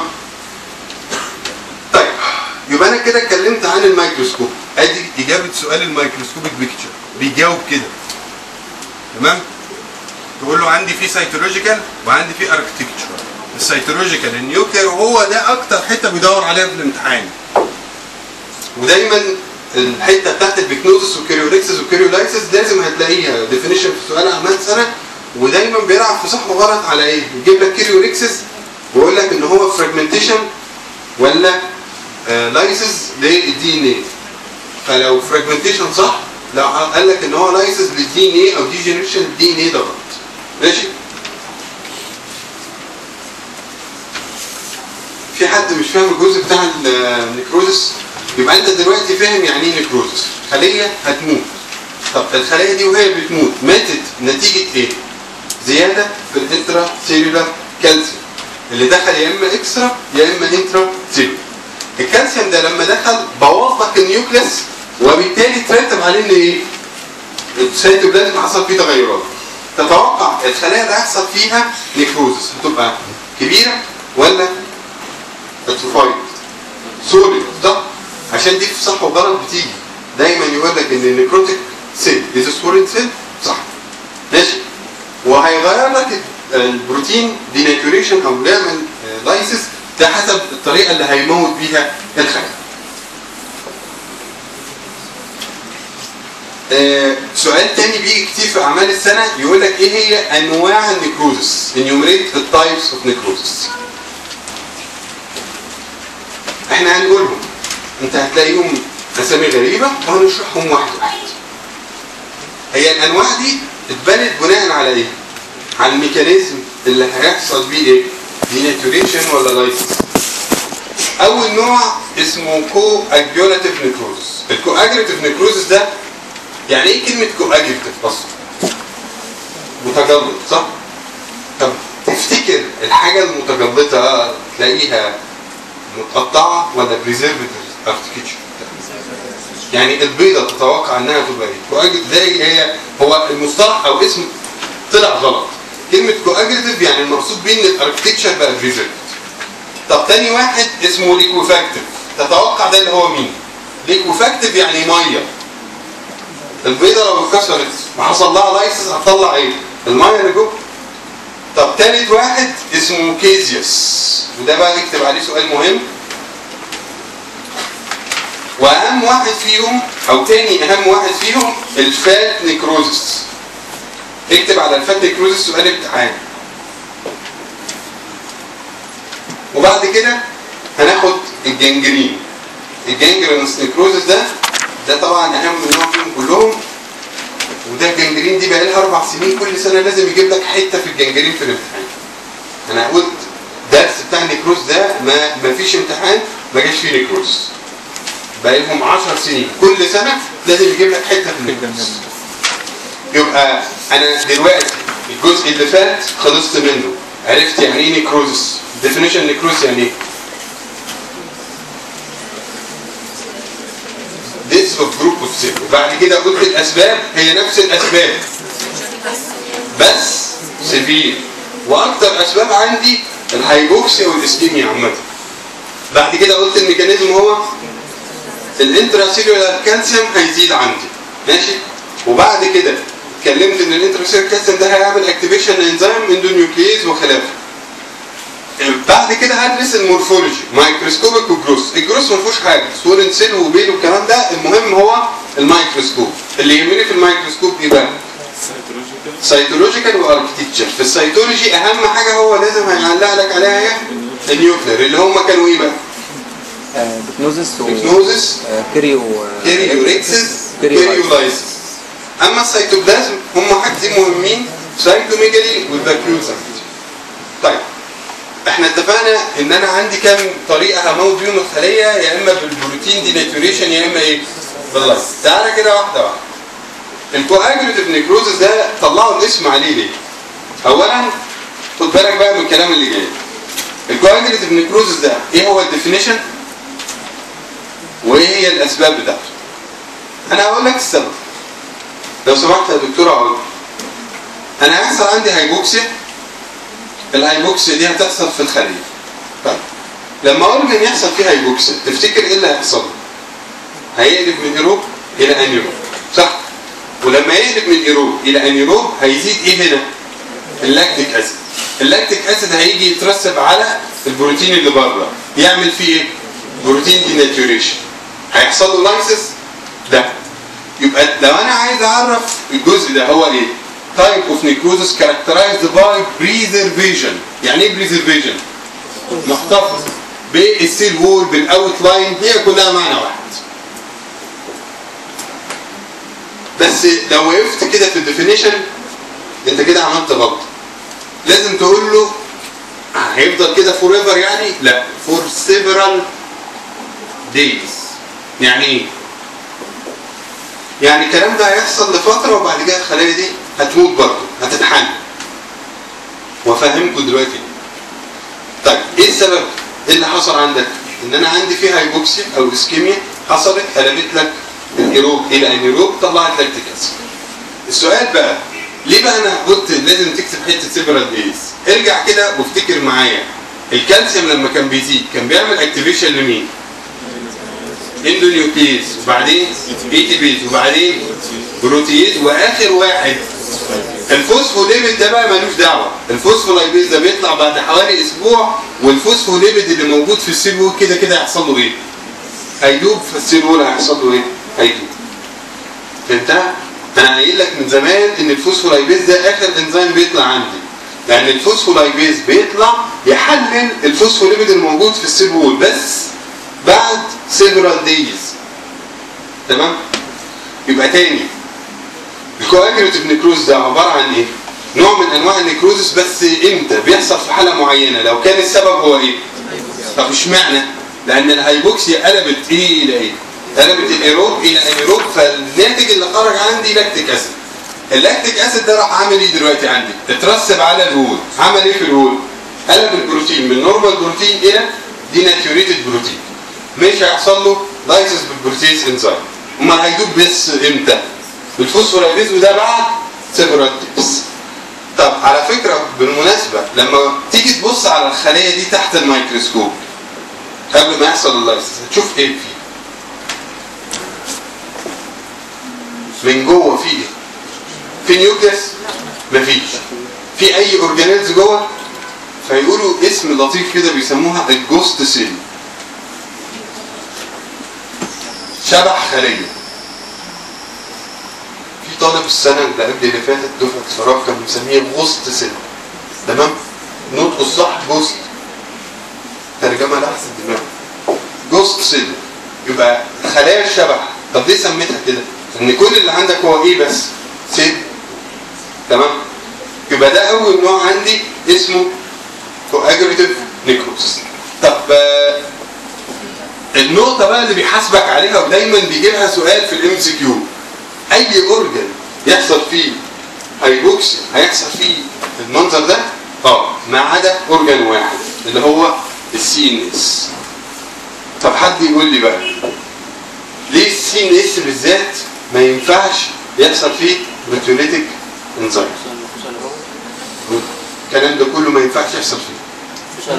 طيب يبقى انا كده اتكلمت عن الميكروسكوب ادي اجابه سؤال الميكروسكوبيك بيكتشر بيجاوب كده تمام تقول له عندي في سيتولوجيكال وعندي في اركتكتشر السيتولوجيكال النيوكلير وهو ده اكتر حته بيدور عليها في الامتحان ودايما الحته بتاعت البيكنوزس والكريوريكسس والكريولايسس لازم هتلاقيها ديفينيشن في سؤال اعمال سنه ودايما بيلعب في صح وغلط على ايه؟ يجيب لك كريوريكسس ويقول لك ان هو فراجمنتيشن ولا آه لايسس للدي ان ايه فلو فراجمنتيشن صح لو قال لك ان هو لايسس للدي ان ايه او دي جنريشن للدي ان ايه ده غلط ماشي؟ في حد مش فاهم الجزء بتاع النيكروزس يبقى انت دلوقتي فاهم يعني ايه نيكروزس خليه هتموت طب الخليه دي وهي بتموت ماتت نتيجه ايه زياده في الانترا سيلولار كالسيوم اللي دخل يا اما اكسترا يا اما انترا سيلولار الكالسيوم ده لما دخل بوظ لك النيوكليس وبالتالي ترتب عليه ان ايه السيتوبلازم حصل فيه تغيرات تتوقع الخلايا اللي هيحصل فيها نيكروزس هتبقى كبيره ولا اتروفايد سوليد صح عشان دي في صح وغلط بتيجي دايما يقول لك ان النيكروتيك سيل از سوليد سيل صح ماشي وهيغير لك البروتين ديناتوريشن او بيعمل لايسس ده حسب الطريقه اللي هيموت بيها الخلايا آه سؤال تاني بيجي كتير في اعمال السنه يقول لك ايه هي انواع النيكروزس انيومريت التايبس اوف نيكروزس احنا هنقولهم انت هتلاقيهم اسامي غريبه وهنشرحهم واحد واحد هي الانواع دي اتبنت بناء على ايه على الميكانيزم اللي هيحصل بيه ايه ديناتوريشن ولا لايسيس اول نوع اسمه كو اجيولاتيف نيكروزس الكو اجيولاتيف نيكروزس ده يعني ايه كلمه كو اجيولاتيف اصلا متجلط صح طب تفتكر الحاجه المتجلطه تلاقيها متقطعه ولا بريزيرفد ارتكتشر يعني البيضه تتوقع انها تبقى ايه كواجل زي هي هو المصطلح او اسم طلع غلط كلمه كواجلتيف يعني المقصود بيه ان الاركتكشر بقى بريزيرفد طب تاني واحد اسمه ليكوفاكتيف تتوقع ده اللي هو مين ليكوفاكتيف يعني ميه البيضه لو اتكسرت وحصل لها لايسس هتطلع ايه الميه اللي جوه طب تالت واحد اسمه كيزيوس وده بقى نكتب عليه سؤال مهم واهم واحد فيهم او تاني اهم واحد فيهم الفات نيكروزس اكتب على الفات نيكروزس سؤال امتحان وبعد كده هناخد الجنجرين الجنجرينس نيكروزس ده ده طبعا اهم نوع فيهم كلهم وده الجنجرين دي بقى لها اربع سنين كل سنه لازم يجيب لك حته في الجنجرين في الامتحان انا قلت درس بتاع النيكروز ده ما ما فيش امتحان ما جاش فيه نيكروز بقى لهم 10 سنين كل سنه لازم يجيب لك حته في النيكروز يبقى انا دلوقتي الجزء اللي فات خلصت منه عرفت يعني ايه نيكروزس ديفينيشن نيكروز يعني ايه ديس اوف جروب اوف سيل وبعد كده قلت الاسباب هي نفس الاسباب بس سيفير واكتر اسباب عندي الهايبوكسيا والاسكيميا عامه بعد كده قلت الميكانيزم هو الانتراسيلولار كالسيوم هيزيد عندي ماشي وبعد كده اتكلمت ان الانتراسيلولار كالسيوم ده هيعمل اكتيفيشن انزيم اندونيوكليز وخلافه بعد كده هدرس المورفولوجي مايكروسكوبيك وجروس الجروس ما فيهوش حاجه سولين سيل وبيل والكلام ده المهم هو الميكروسكوب اللي يهمني في الميكروسكوب ايه بقى سيتولوجيكال واركتكتشر في السيتولوجي اهم حاجه هو لازم هيعلق لك عليها هي النيوكلير اللي هم كانوا ايه بقى آه، بكنوزس و بيكنوزس آه، كيريو آه، كيريوريكسس كيريولايسيس. كيريولايسيس اما السيتوبلازم هم حاجتين مهمين سايتوميجالي والباكيوزا طيب احنا اتفقنا ان انا عندي كام طريقه هموت بيهم الخليه يا اما بالبروتين ديناتوريشن يا اما ايه باللايف تعالى كده واحده واحده الكواجوليتيف نيكروزس ده طلعوا الاسم عليه ليه اولا خد بالك بقى من الكلام اللي جاي الكواجوليتيف نيكروزس ده ايه هو الديفينيشن وايه هي الاسباب بتاعته انا هقول لك السبب لو سمحت يا دكتوره عمر انا هيحصل عندي هايبوكسيا الهايبوكسيا دي هتحصل في الخليه طيب لما اقول ان يحصل فيه هايبوكسيا تفتكر ايه اللي هيحصل هيقلب من ايروب الى انيروب صح ولما يقلب من ايروب الى انيروب هيزيد ايه هنا اللاكتيك اسيد اللاكتيك اسيد هيجي يترسب على البروتين اللي بره يعمل فيه ايه بروتين ديناتوريشن هيحصل له لايسس ده يبقى لو انا عايز اعرف الجزء ده هو ايه type of necrosis characterized by preservation يعني ايه preservation محتفظ بالسيل وول بالاوت لاين هي كلها معنى واحد بس لو وقفت كده في الديفينيشن انت كده عملت غلط لازم تقول له هيفضل كده فور ايفر يعني لا فور سيفرال دايز يعني ايه يعني الكلام ده هيحصل لفتره وبعد كده الخلايا دي هتموت برضه هتتحل وافهمكم دلوقتي طيب ايه السبب ايه اللي حصل عندك ان انا عندي فيه هايبوكسيا او اسكيميا حصلت قلبت لك الايروب الى انيروب طلعت لاكتيك اسيد السؤال بقى ليه بقى انا قلت لازم تكتب حته سيفرال دايز ارجع كده وافتكر معايا الكالسيوم لما كان بيزيد كان بيعمل اكتيفيشن لمين اندونيوكليز وبعدين اي تي بيز وبعدين بروتيز واخر واحد الفوسفوليبيد ده بقى ملوش دعوه الفوسفولايبيز ده بيطلع بعد حوالي اسبوع والفوسفوليبيد اللي موجود في السيل وول كده كده هيحصل له ايه هيدوب في السيل وول هيحصل له ايه هيدوب فهمتها انا قايل لك من زمان ان الفوسفولايبيز ده اخر انزيم بيطلع عندي لان الفوسفولايبيز بيطلع يحلل الفوسفوليبيد الموجود في السيل وول بس بعد several days تمام يبقى تاني الكواجوليتيف نيكروز ده عباره عن ايه نوع من انواع النيكروزس بس امتى بيحصل في حاله معينه لو كان السبب هو ايه طب اشمعنى لان الهايبوكسيا قلبت ايه الى ايه قلبت الايروب الى انيروب فالناتج اللي خرج عندي لاكتيك اسيد اللاكتيك اسيد ده راح عامل ايه دلوقتي عندي اترسب على الوول عمل ايه في الوول قلب البروتين من نورمال بروتين الى ديناتوريتد بروتين مش هيحصل له لايسس بالبروتيز انزيم امال هيدوب بس امتى بالفوسفورايبيز وده بعد سيفرال ديبس طب على فكره بالمناسبه لما تيجي تبص على الخليه دي تحت الميكروسكوب قبل ما يحصل اللايسس هتشوف ايه فيه من جوه في ايه في نيوكليس مفيش في اي اورجانيلز جوه فيقولوا اسم لطيف كده بيسموها الجوست سيل شبح خليه في طالب السنه اللي قبل اللي فاتت دفعه فراغ كان مسميه غوست سيل تمام نطقه الصح جوست ترجمه لاحسن دماغ هوست سيل يبقى خلايا الشبح طب ليه سميتها كده؟ ان كل اللي عندك هو ايه بس؟ سيل تمام؟ يبقى ده اول نوع عندي اسمه كواجريتيف نيكروس طب آه، النقطة بقى اللي بيحاسبك عليها ودايما بيجي لها سؤال في الام سي كيو اي اورجن يحصل فيه هايبوكسيا هيحصل فيه المنظر ده اه ما عدا اورجن واحد اللي هو السي ان اس طب حد يقول لي بقى ليه السي ان اس بالذات ما ينفعش يحصل فيه بروتيوليتيك انزايم الكلام ده كله ما ينفعش يحصل فيه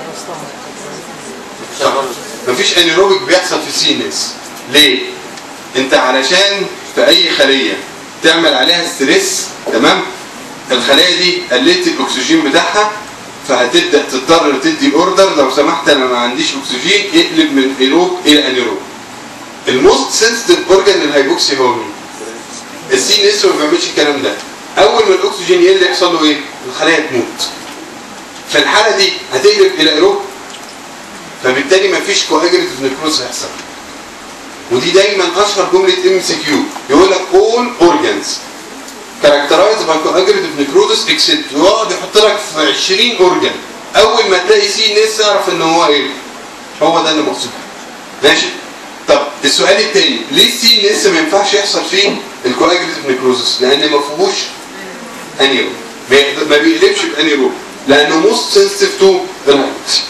صح مفيش انيروبيك بيحصل في السي ان اس ليه انت علشان في اي خليه تعمل عليها ستريس تمام الخليه دي قللت الاكسجين بتاعها فهتبدا تضطر تدي اوردر لو سمحت انا ما عنديش اكسجين اقلب من ايروب الى انيروب الموست سنسيتيف اورجان للهايبوكسي هو مين؟ السي ان اس ما بيعملش الكلام ده اول ما الاكسجين يقل يحصل له ايه؟ الخلايا تموت في الحاله دي هتقلب الى ايروب فبالتالي مفيش كواجريتيف نيكروز هيحصل ودي دايما اشهر جمله ام سي كيو يقول لك all organs characterized by coagulative necrosis except ويقعد يحط لك في 20 اورجان اول ما تلاقي سي ان اس اعرف ان هو ايه هو ده اللي مقصود ماشي طب السؤال الثاني ليه السي ان اس ما ينفعش يحصل فيه الكواجريتيف نيكروزس لان ما فيهوش انيرو ما يقدر- ما بيقلبش بانيرو لانه موست سنسيتيف تو الهايبوكسي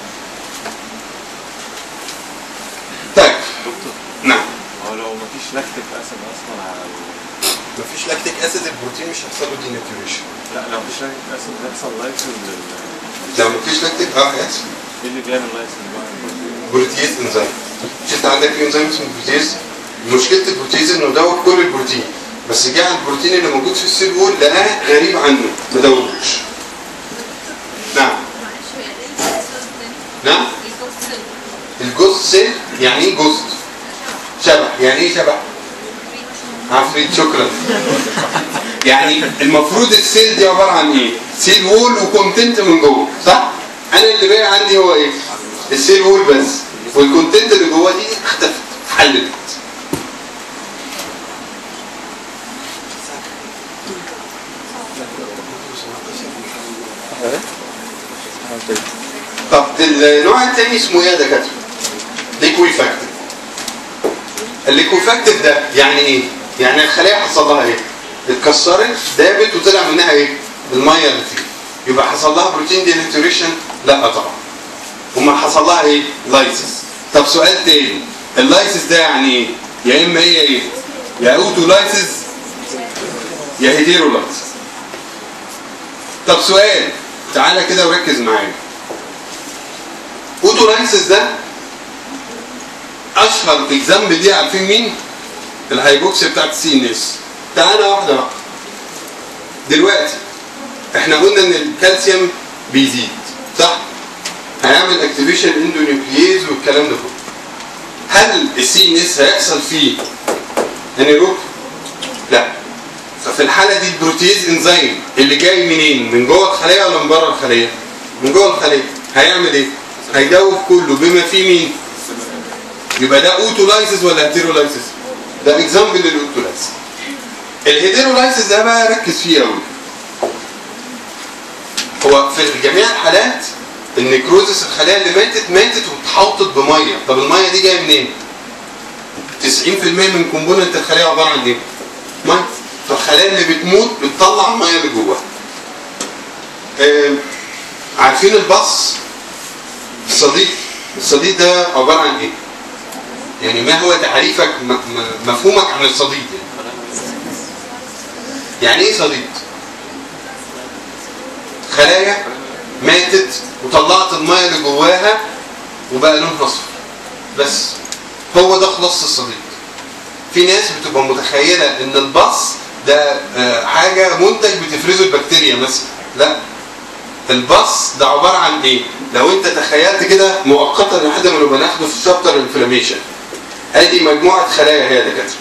طيب نعم هو لو مفيش لاكتيك اسيد اصلا على ال- مفيش لاكتيك اسيد البروتين مش هيحصل له ديناتوريشن لا لو مفيش لاكتيك اسيد بيحصل لايسن لل لو مفيش لاكتيك اه هيحصل ايه اللي بيعمل لايسن بقى؟ بروتيز انزيم مش انت عندك في انزيم اسمه بروتيز مشكله البروتيز انه دوب كل البروتين بس جه على البروتين اللي موجود في السيل وول لقاه غريب عنه ما دوبوش نعم نعم الجوست سيل يعني ايه جوست شبح يعني ايه شبح عفريت شكرا يعني المفروض السيل دي عباره عن ايه سيل وول وكونتنت من جوه صح انا اللي باقي عندي هو ايه السيل وول بس والكونتنت اللي جوه دي اختفت حلت طب النوع الثاني اسمه ايه يا دكاتره ليكويفاكتيف الليكويفاكتيف ده يعني ايه يعني الخلايا حصل لها ايه اتكسرت دابت وطلع منها ايه الميه اللي فيه يبقى حصل لها بروتين ديناتوريشن لا طبعا امال حصل لها ايه لايسيس طب سؤال تاني اللايسيس ده يعني ايه يا اما هي ايه يا اوتو لايسيس يا هيديرو لايسيس طب سؤال تعالى كده وركز معايا اوتولايسيس ده اشهر اكزامبل دي عارفين مين؟ الهايبوكسيا بتاعت السي ان اس تعالى واحده واحده دلوقتي احنا قلنا ان الكالسيوم بيزيد صح؟ هيعمل اكتيفيشن اندونيوكليز والكلام ده كله هل السي ان اس هيحصل فيه انيروب؟ لا ففي الحاله دي البروتيز انزيم اللي جاي منين؟ من جوه الخليه ولا من بره الخليه؟ من جوه الخليه هيعمل ايه؟ هيدوب كله بما فيه مين؟ يبقى ده اوتولايسيس ولا هيتيرولايسيس؟ ده اكزامبل للاوتولايسيس. الهيتيرولايسيس ده بقى ركز فيه قوي. هو في جميع الحالات النيكروزس الخلايا اللي ماتت ماتت واتحوطت بميه، طب الميه دي جايه منين؟ 90% من كومبوننت الخليه عباره عن ايه؟ ميه. فالخلايا اللي بتموت بتطلع الميه اللي جواها. آه، عارفين البص الصديق الصديق ده عباره عن ايه؟ يعني ما هو تعريفك م- م- مفهومك عن الصديق يعني؟ يعني ايه صديق؟ خلايا ماتت وطلعت الميه اللي جواها وبقى لونها اصفر بس هو ده خلاصه الصديق في ناس بتبقى متخيله ان البص ده آه، حاجه منتج بتفرزه البكتيريا مثلا لا البص ده عباره عن ايه؟ لو انت تخيلت كده مؤقتا لحد ما نبقى ناخده في شابتر الانفلاميشن ادي مجموعه خلايا هي دكاتره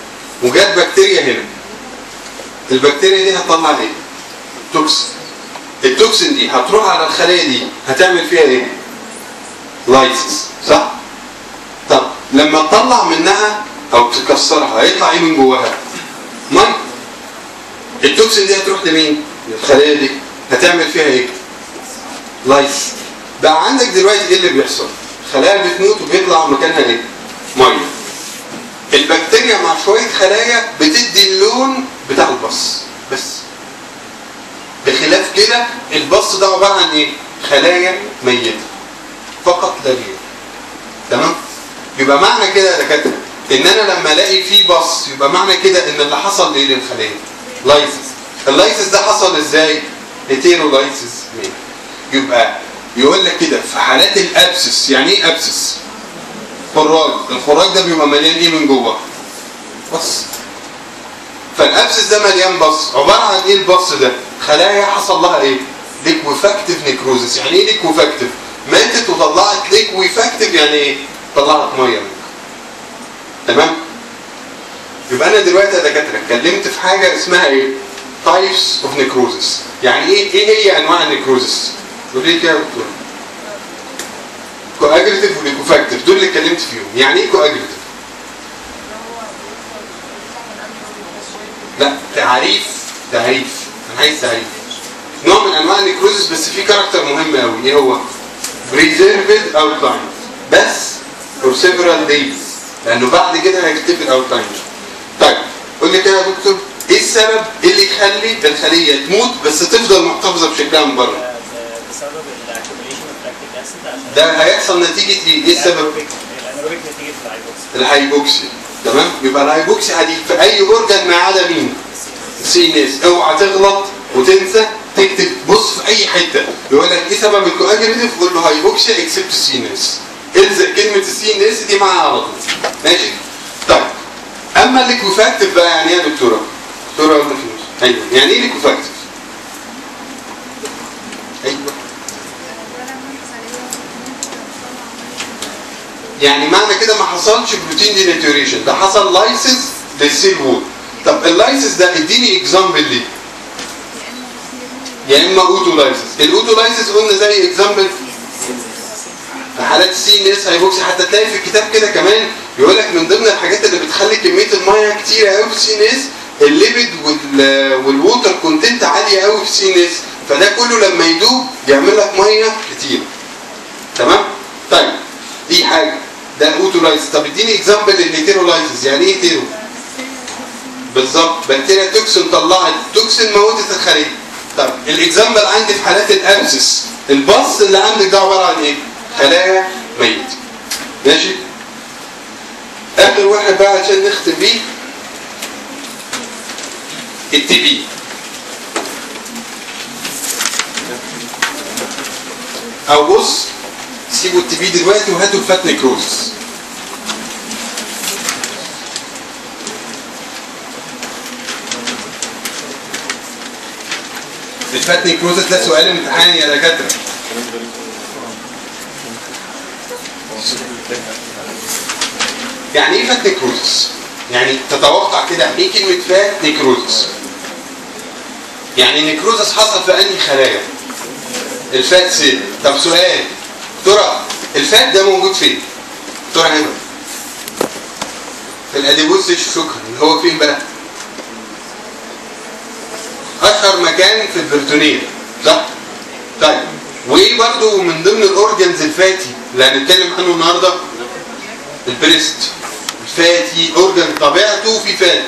وجات بكتيريا هنا البكتيريا دي هتطلع ايه؟ توكسين التوكسين دي هتروح على الخليه دي هتعمل فيها ايه؟ لايسيس صح؟ طب لما تطلع منها او تكسرها هيطلع ايه من جواها؟ ميه التوكسين دي هتروح لمين؟ للخليه دي هتعمل فيها ايه؟ لايس بقى عندك دلوقتي ايه اللي بيحصل؟ خلايا بتموت وبيطلع مكانها ايه؟ ميه البكتيريا مع شويه خلايا بتدي اللون بتاع البص بس بخلاف كده البص ده عباره عن ايه؟ خلايا ميته فقط لا غير تمام؟ يبقى معنى كده يا دكاتره ان انا لما الاقي فيه بص يبقى معنى كده ان اللي حصل ايه للخلايا؟ لايسيس اللايسيس ده حصل ازاي؟ هيتيرولايسيس يبقى يقول لك كده في حالات الابسس يعني ايه ابسس؟ خراج الخراج ده بيبقى مليان ايه من جوه؟ بص فالابسس ده مليان بص عباره عن ايه البص ده؟ خلايا حصل لها ايه؟ ليكويفاكتيف نيكروزس يعني ايه ليكويفاكتيف؟ ماتت وطلعت ليكويفاكتيف يعني ايه؟ طلعت ميه منك تمام؟ يبقى انا دلوقتي يا دكاتره اتكلمت في حاجه اسمها ايه؟ تايبس اوف نيكروزس يعني ايه ايه هي انواع النيكروزس؟ قول لي كده يا دكتور كواجريتيف وليكوفاكتيف دول اللي اتكلمت فيهم يعني ايه كواجريتيف؟ لا تعريف تعريف انا عايز تعريف نوع من انواع النيكروزس بس فيه كاركتر مهم قوي ايه هو؟ preserved outline بس for several days لانه بعد كده هيختفي الاوتلاين طيب قول لي كده يا دكتور ايه السبب اللي يخلي الخليه تموت بس تفضل محتفظه بشكلها من بره؟ بسبب الاكيوميليشن اوف لاكتيك اسيد عشان ده هيحصل نتيجه ايه؟ ايه السبب؟ الانيروبيك نتيجه الهايبوكسي الهايبوكسي تمام يبقى الهايبوكسي هدي في اي اورجان ما عدا مين سي ناس اوعى تغلط وتنسى تكتب بص في اي حته يقول لك ايه سبب الكواجريتيف قول له هايبوكسيا اكسبت سي ناس الزق كلمه السي ناس دي معاها على طول ماشي طيب اما الليكوفاكتيف بقى يعني ايه يا دكتوره دكتوره ولا فلوس ايوه يعني ايه ليكوفاكتيف ايوه يعني معنى كده ما حصلش بروتين ديناتوريشن ده حصل لايسيس للسيل وول طب اللايسيس ده اديني اكزامبل ليه يا اما اوتولايسيس الاوتولايسيس قلنا زي اكزامبل في حالات السي ان اس هايبوكسي حتى تلاقي في الكتاب كده كمان يقول لك من ضمن الحاجات اللي بتخلي كميه الميه كتيره قوي في السي ان اس الليبيد وال والووتر كونتنت عاليه قوي في السي ان اس فده كله لما يدوب يعمل لك ميه كتير تمام طيب دي حاجه ده الاوتولايسيس طب اديني اكزامبل للهيتيرولايسيس يعني ايه هيتيرو بالظبط بكتيريا توكسين طلعت توكسين موتت الخليه طب الاكزامبل عندي في حالات الابسس البص اللي عندك ده عباره عن ايه؟ خلايا ميت ماشي؟ اخر واحد بقى عشان نختم بيه التي بي او بص سيبوا التي بي دلوقتي وهاتوا الفات نيكروزس الفات نيكروزس ده سؤال امتحان يا دكاتره يعني ايه فات نيكروزس؟ يعني تتوقع كده ايه كلمه فات نيكروزس؟ يعني نيكروزس حصل في انهي خلايا؟ الفات سيل طب سؤال ترى الفات ده موجود فين؟ ترى هنا في الاديبوس شكرا اللي هو فين بقى؟ اشهر مكان في البرتونيه صح؟ طيب وايه برضو من ضمن الاورجنز الفاتي اللي هنتكلم عنه النهارده؟ البريست الفاتي اورجن طبيعته في فات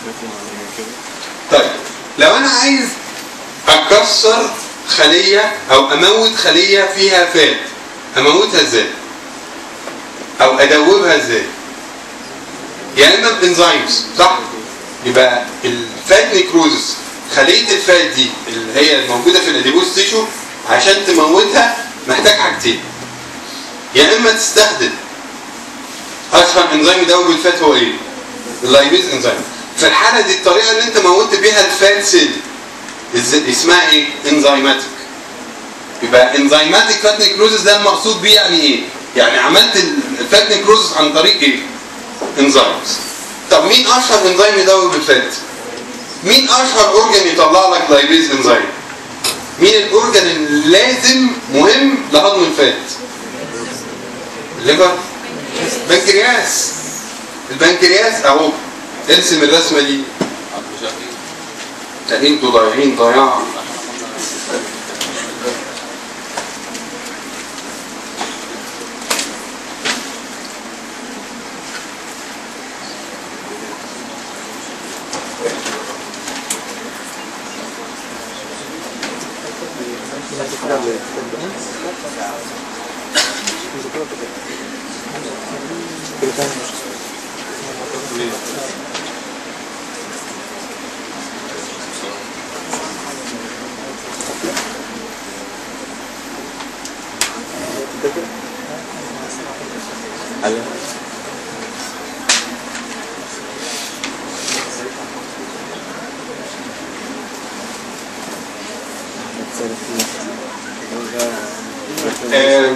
طيب لو انا عايز اكسر خليه او اموت خليه فيها فات اموتها ازاي؟ او ادوبها ازاي؟ يا اما بانزيمز صح؟ يبقى الفات نيكروزس خليه الفات دي اللي هي الموجوده في الاديبوس تيشو عشان تموتها محتاج حاجتين يا اما تستخدم اشهر انزيم يدوب الفات هو ايه؟ اللايبيز انزيم في الحاله دي الطريقه اللي انت موتت بيها الفات سيل اسمها ايه؟ انزيماتيك يبقى انزيماتيك فات نيكروزس ده المقصود بيه يعني ايه؟ يعني عملت الفات نيكروزس عن طريق ايه؟ انزيمز طب مين اشهر انزيم يدوب الفات؟ مين اشهر اورجن يطلع لك لايبيز انزيم؟ مين الاورجن اللي لازم مهم لهضم الفات الليفر بنكرياس البنكرياس اهو ارسم الرسمه دي ده انتوا ضايعين ضياع آه،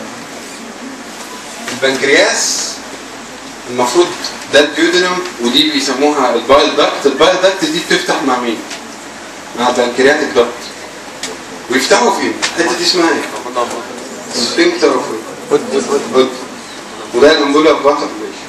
البنكرياس المفروض ده الديودنم ودي بيسموها البايل داكت البايل داكت دي بتفتح مع مين؟ مع البنكرياتيك داكت ويفتحوا فين؟ الحته دي اسمها ايه؟ سفنكتر اوف هود وده الانبولا بطل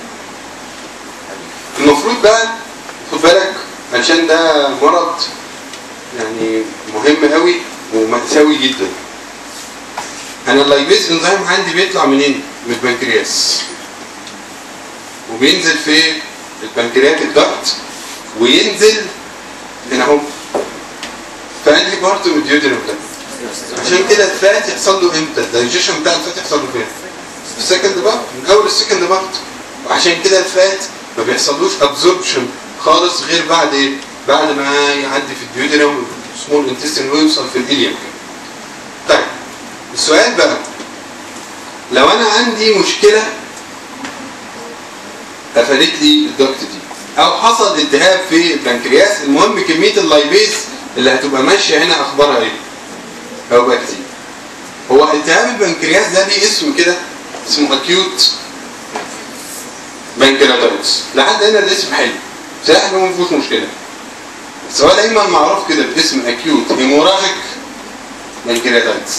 المفروض بقى خد بالك عشان ده مرض يعني مهم قوي ومأساوي جدا انا اللايبيز انزيم عندي بيطلع منين؟ من البنكرياس وبينزل في البنكرياتيك داكت وينزل هنا اهو فانهي بارت من الديودينم ده عشان كده الفات يحصل له امتى؟ الدايجيشن بتاع الفات يحصل له فين؟ في السكند بارت من اول السكند بارت وعشان كده الفات ما بيحصلوش ابزوربشن خالص غير بعد ايه؟ بعد ما يعدي في الديودينم سمول انتستين ويوصل في الاليم طيب السؤال بقى لو انا عندي مشكله قفلت لي الدكت دي او حصل التهاب في البنكرياس المهم كميه اللايبيز اللي هتبقى ماشيه هنا اخبارها ايه؟ هيبقى كتير هو التهاب البنكرياس ده ليه اسم كده اسمه اكيوت بنكرياتايتس لحد هنا الاسم حلو صحيح ما فيهوش مشكله بس هو دايما معروف كده باسم اكيوت هيموراجيك بنكرياتايتس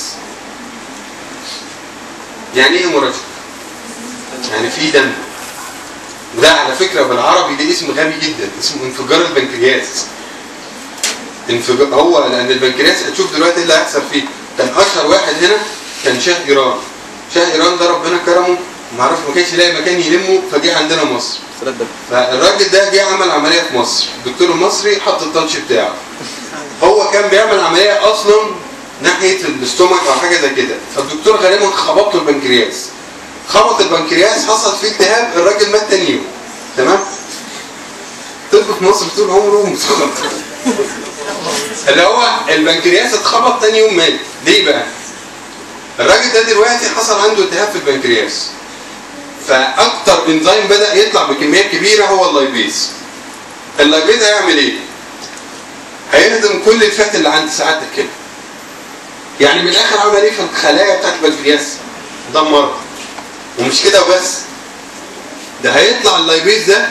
يعني ايه هيموراجيك؟ يعني في دم وده على فكره بالعربي ده اسم غبي جدا اسمه انفجار البنكرياس انفجار هو لان البنكرياس هتشوف دلوقتي ايه اللي هيحصل فيه كان اشهر واحد هنا كان شاه ايران شاه ايران ده ربنا كرمه ما عرفش ما كانش يلاقي مكان يلمه فجه عندنا مصر فالراجل ده جه عمل عمليه في مصر الدكتور المصري حط التاتش بتاعه هو كان بيعمل عمليه اصلا ناحيه الاستومك او حاجه زي كده فالدكتور غالبا خبط له البنكرياس خبط البنكرياس حصل فيه التهاب الراجل مات تاني يوم تمام طب في مصر طول عمره متخبط اللي هو البنكرياس اتخبط تاني يوم مات ليه بقى الراجل ده دلوقتي حصل عنده التهاب في البنكرياس فاكتر انزيم بدا يطلع بكميات كبيره هو اللايبيز اللايبيز هيعمل ايه هيهضم كل الفات اللي عند سعادتك كده يعني من الاخر عمل ايه في الخلايا بتاعت البنكرياس دمرها ومش كده وبس ده هيطلع اللايبيز ده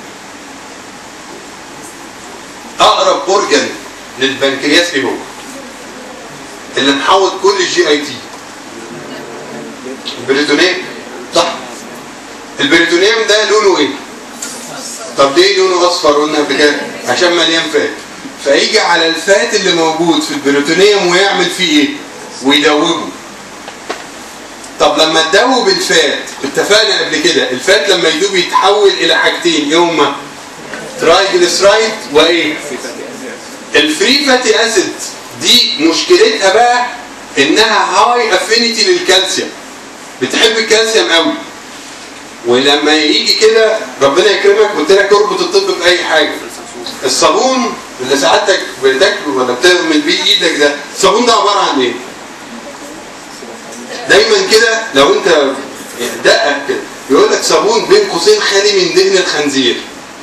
اقرب اورجن للبنكرياس ايه هو اللي محوط كل الجي اي تي البريتونيم صح البريتونيم ده لونه ايه طب ليه لونه اصفر قلنا قبل كده عشان مليان فات فيجي على الفات اللي موجود في البريتونيوم ويعمل فيه ايه ويدوبه طب لما تدوب الفات اتفقنا قبل كده الفات لما يدوب يتحول الى حاجتين ايه هما ترايجليسرايد وايه الفري فاتي اسيد دي مشكلتها بقى انها هاي افينيتي للكالسيوم بتحب الكالسيوم قوي ولما يجي كده ربنا يكرمك قلت لك اربط الطب باي حاجه الصابون اللي سعادتك بتاكله ولا بتعمل بيه ايدك ده الصابون ده عباره عن ايه؟ دايما كده لو انت دقق كده يقول لك صابون بين قوسين خالي من دهن الخنزير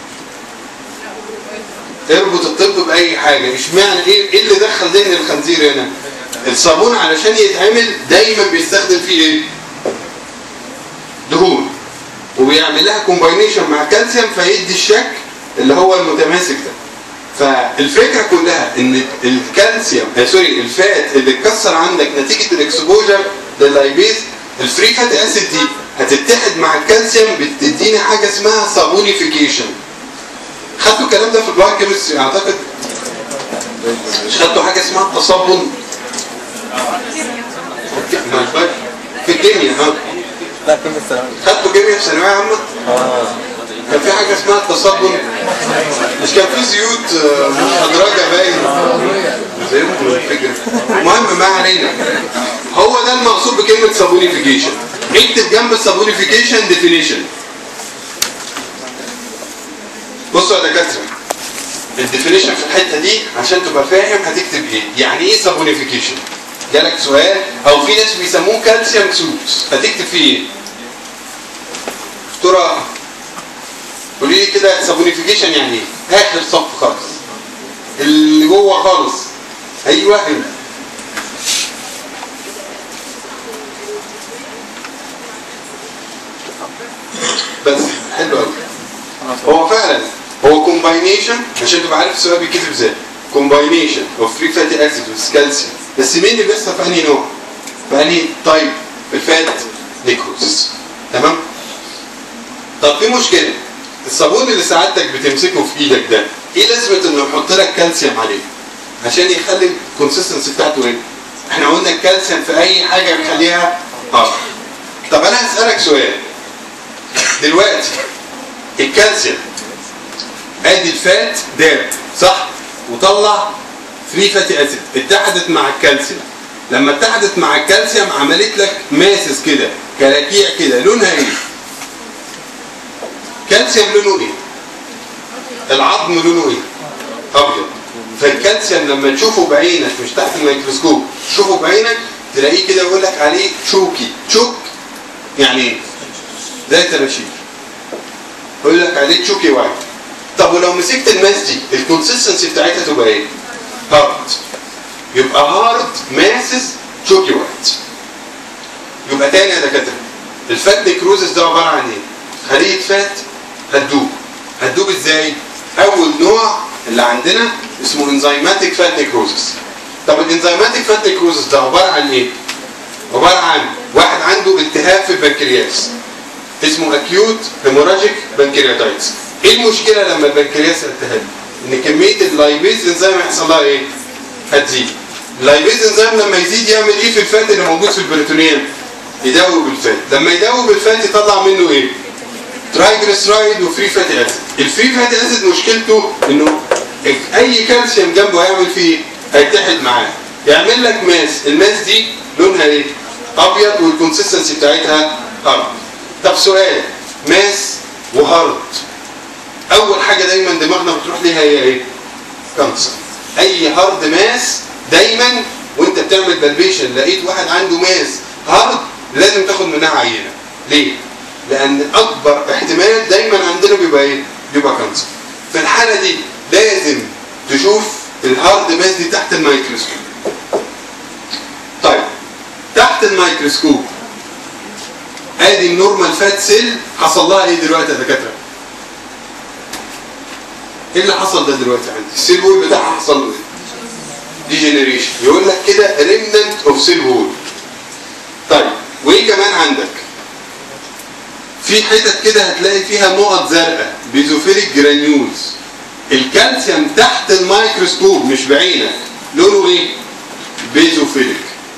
اربط الطب باي حاجه اشمعنى ايه ايه اللي دخل دهن الخنزير هنا الصابون علشان يتعمل دايما بيستخدم فيه ايه دهون وبيعمل لها كومباينيشن مع كالسيوم فيدي الشكل اللي هو المتماسك ده فالفكره كلها ان الكالسيوم آه سوري الفات اللي اتكسر عندك نتيجه الاكسبوجر لللايبيز الفري فاتي اسيد دي هتتحد مع الكالسيوم بتديني حاجه اسمها صابونيفيكيشن خدتوا الكلام ده في البايو كيمستري اعتقد مش خدتوا حاجه اسمها التصبن ما فاكر. في الكيمياء ها لا كلمة ثانوية خدتوا كيمياء في ثانويه عامه كان في حاجه اسمها التصبن مش كان في زيوت آه، مدرجه باين زيوت الفكره المهم ما علينا هو ده المقصود بكلمه صابونيفيكيشن اكتب جنب الصابونيفيكيشن ديفينيشن بصوا يا دكاتره الديفينيشن في الحته دي عشان تبقى فاهم هتكتب ايه يعني ايه صابونيفيكيشن جالك سؤال او في ناس بيسموه كالسيوم سوتس هتكتب فيه ايه ترى قولي لي كده صابونيفيكيشن يعني ايه اخر صف خالص اللي جوه خالص ايوه هنا بس حلو قوي هو فعلا هو كومباينيشن عشان تبقى عارف السؤال بيتكتب ازاي كومباينيشن اوف فري فاتي اسيد كالسيوم بس مين اللي بيحصل في انهي نوع؟ في انهي تايب؟ الفات نيكروز تمام؟ طب في مشكله الصابون اللي سعادتك بتمسكه في ايدك ده ايه لازمه انه يحط لك كالسيوم عليه؟ عشان يخلي الكونسستنسي بتاعته ايه؟ احنا قلنا الكالسيوم في اي حاجه بيخليها اه طب انا هسالك سؤال دلوقتي الكالسيوم ادي الفات داب صح وطلع فري فاتي اسيد اتحدت مع الكالسيوم لما اتحدت مع الكالسيوم عملت لك ماسس كده كلاكيع كده لونها ايه كالسيوم لونه ايه العظم لونه ايه ابيض فالكالسيوم لما تشوفه بعينك مش تحت الميكروسكوب تشوفه بعينك تلاقيه كده يقول لك عليه تشوكي تشوك يعني ايه زي تباشير يقول لك عليه تشوكي وايت طب ولو مسكت الماس دي الكونسستنسي بتاعتها تبقى ايه هارد يبقى هارد ماسز تشوكي وايت يبقى تاني يا دكاتره الفات نيكروزس ده عباره عن ايه خليه فات هتدوب هتدوب ازاي اول نوع اللي عندنا اسمه انزيماتيك فات نيكروزس طب الانزيماتيك فات نيكروزس ده عباره عن ايه عباره عن واحد عنده التهاب في البنكرياس اسمه اكيوت هيموراجيك بنكرياتايتس ايه المشكله لما البنكرياس التهاب ان كميه اللايبيز انزيم يحصل لها ايه هتزيد اللايبيز انزيم لما يزيد يعمل ايه في الفات اللي موجود في البريتونيوم يدوب الفات لما يدوب الفات يطلع منه ايه ترايجليسرايد وفري فاتي اسيد الفري فاتي اسيد مشكلته انه اي كالسيوم جنبه هيعمل فيه ايه هيتحد معاه يعمل لك ماس الماس دي لونها ايه ابيض والكونسستنسي بتاعتها هارد طب سؤال ماس وهارد اول حاجه دايما دماغنا بتروح ليها هي ايه كانسر اي هارد ماس دايما وانت بتعمل بلبيشن لقيت واحد عنده ماس هارد لازم تاخد منها عينه ليه لان اكبر احتمال دايما عندنا بيبقى ايه بيبقى كانسر في الحاله دي لازم تشوف الهارد ماس دي تحت الميكروسكوب طيب تحت الميكروسكوب ادي النورمال فات سيل حصل لها ايه دلوقتي يا دكاتره ايه اللي حصل ده دلوقتي عندي السيل وول بتاعها حصل له ايه ديجنريشن يقول لك كده ريمننت اوف سيل وول طيب وايه كمان عندك في حتت كده هتلاقي فيها نقط زرقاء بيزوفيليك جرانيولز الكالسيوم تحت الميكروسكوب مش بعينك لونه ايه بيزوفيليك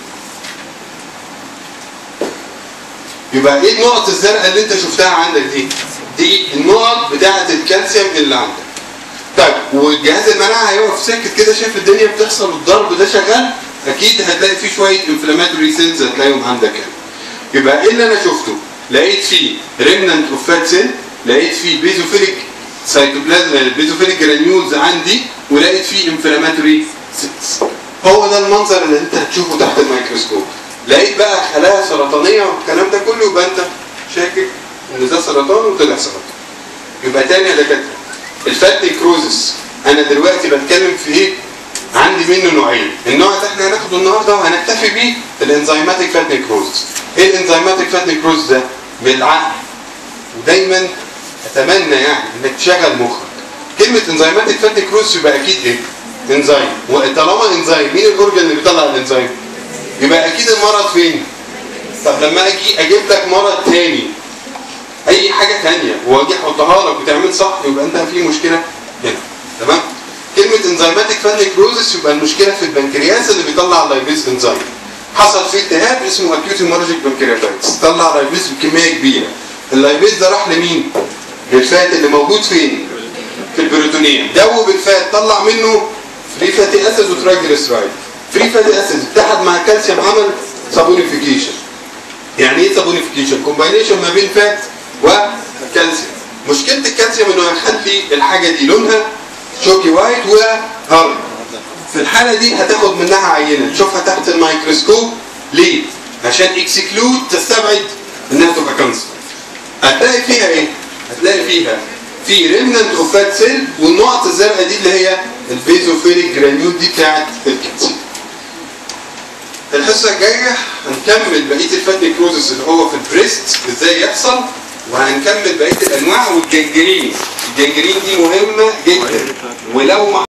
يبقى ايه النقط الزرقاء اللي انت شفتها عندك دي دي النقط بتاعه الكالسيوم اللي عندك طيب والجهاز المناعه هيقف ساكت كده شايف الدنيا بتحصل والضرب ده شغال اكيد هتلاقي فيه شويه انفلاماتوري سيلز هتلاقيهم عندك هنا يبقى ايه اللي انا شفته لقيت فيه ريمننت اوف فات سيل لقيت فيه بيزوفيليك سيتوبلازم بيزوفيليك جرانيولز عندي ولقيت فيه انفلاماتوري سيلز هو ده المنظر اللي انت هتشوفه تحت الميكروسكوب لقيت بقى خلايا سرطانيه والكلام ده كله يبقى انت شاكك ان ده سرطان وطلع سرطان يبقى تاني يا دكاتره الفات نيكروزس انا دلوقتي بتكلم في ايه عندي منه نوعين النوع ده احنا هناخده النهارده وهنكتفي بيه الانزيماتيك فات نيكروزس ايه الانزيماتيك فات نيكروزس ده بالعقل ودايما اتمنى يعني انك تشغل مخك كلمه انزيماتيك فات نيكروز يبقى اكيد ايه؟ انزيم وطالما انزيم مين الاورجن اللي بيطلع الانزيم؟ يبقى اكيد المرض فين؟ طب لما اجي اجيب لك مرض تاني اي حاجه تانية واجي احطها لك وتعمل صح يبقى انت في مشكله هنا تمام؟ كلمه انزيماتيك فات نيكروزس يبقى المشكله في البنكرياس اللي بيطلع اللايبيز انزيم حصل فيه التهاب اسمه اكيوت هيموراجيك بنكرياتايتس طلع لايبيز بكميه كبيره اللايبيز ده راح لمين؟ للفات اللي موجود فين؟ في البروتونيوم دوب الفات طلع منه فري فاتي اسيد وترايجليسرايد فري فاتي اسيد اتحد مع الكالسيوم عمل سابونيفيكيشن يعني ايه سابونيفيكيشن؟ كومباينيشن ما بين فات وكالسيوم مشكله الكالسيوم انه هيخلي الحاجه دي لونها شوكي وايت وهارد في الحاله دي هتاخد منها عينه تشوفها تحت الميكروسكوب ليه؟ عشان اكسكلود تستبعد انها تبقى كانسر هتلاقي فيها ايه؟ هتلاقي فيها في ريمننت اوف فات سيل والنقط الزرقاء دي اللي هي البيزوفيليك جرانيول دي بتاعت الكالسيوم. الحصه الجايه هنكمل بقيه الفات نيكروزس اللي هو في البريست ازاي يحصل وهنكمل بقيه الانواع والجنجرين الجنجرين دي مهمه جدا ولو ما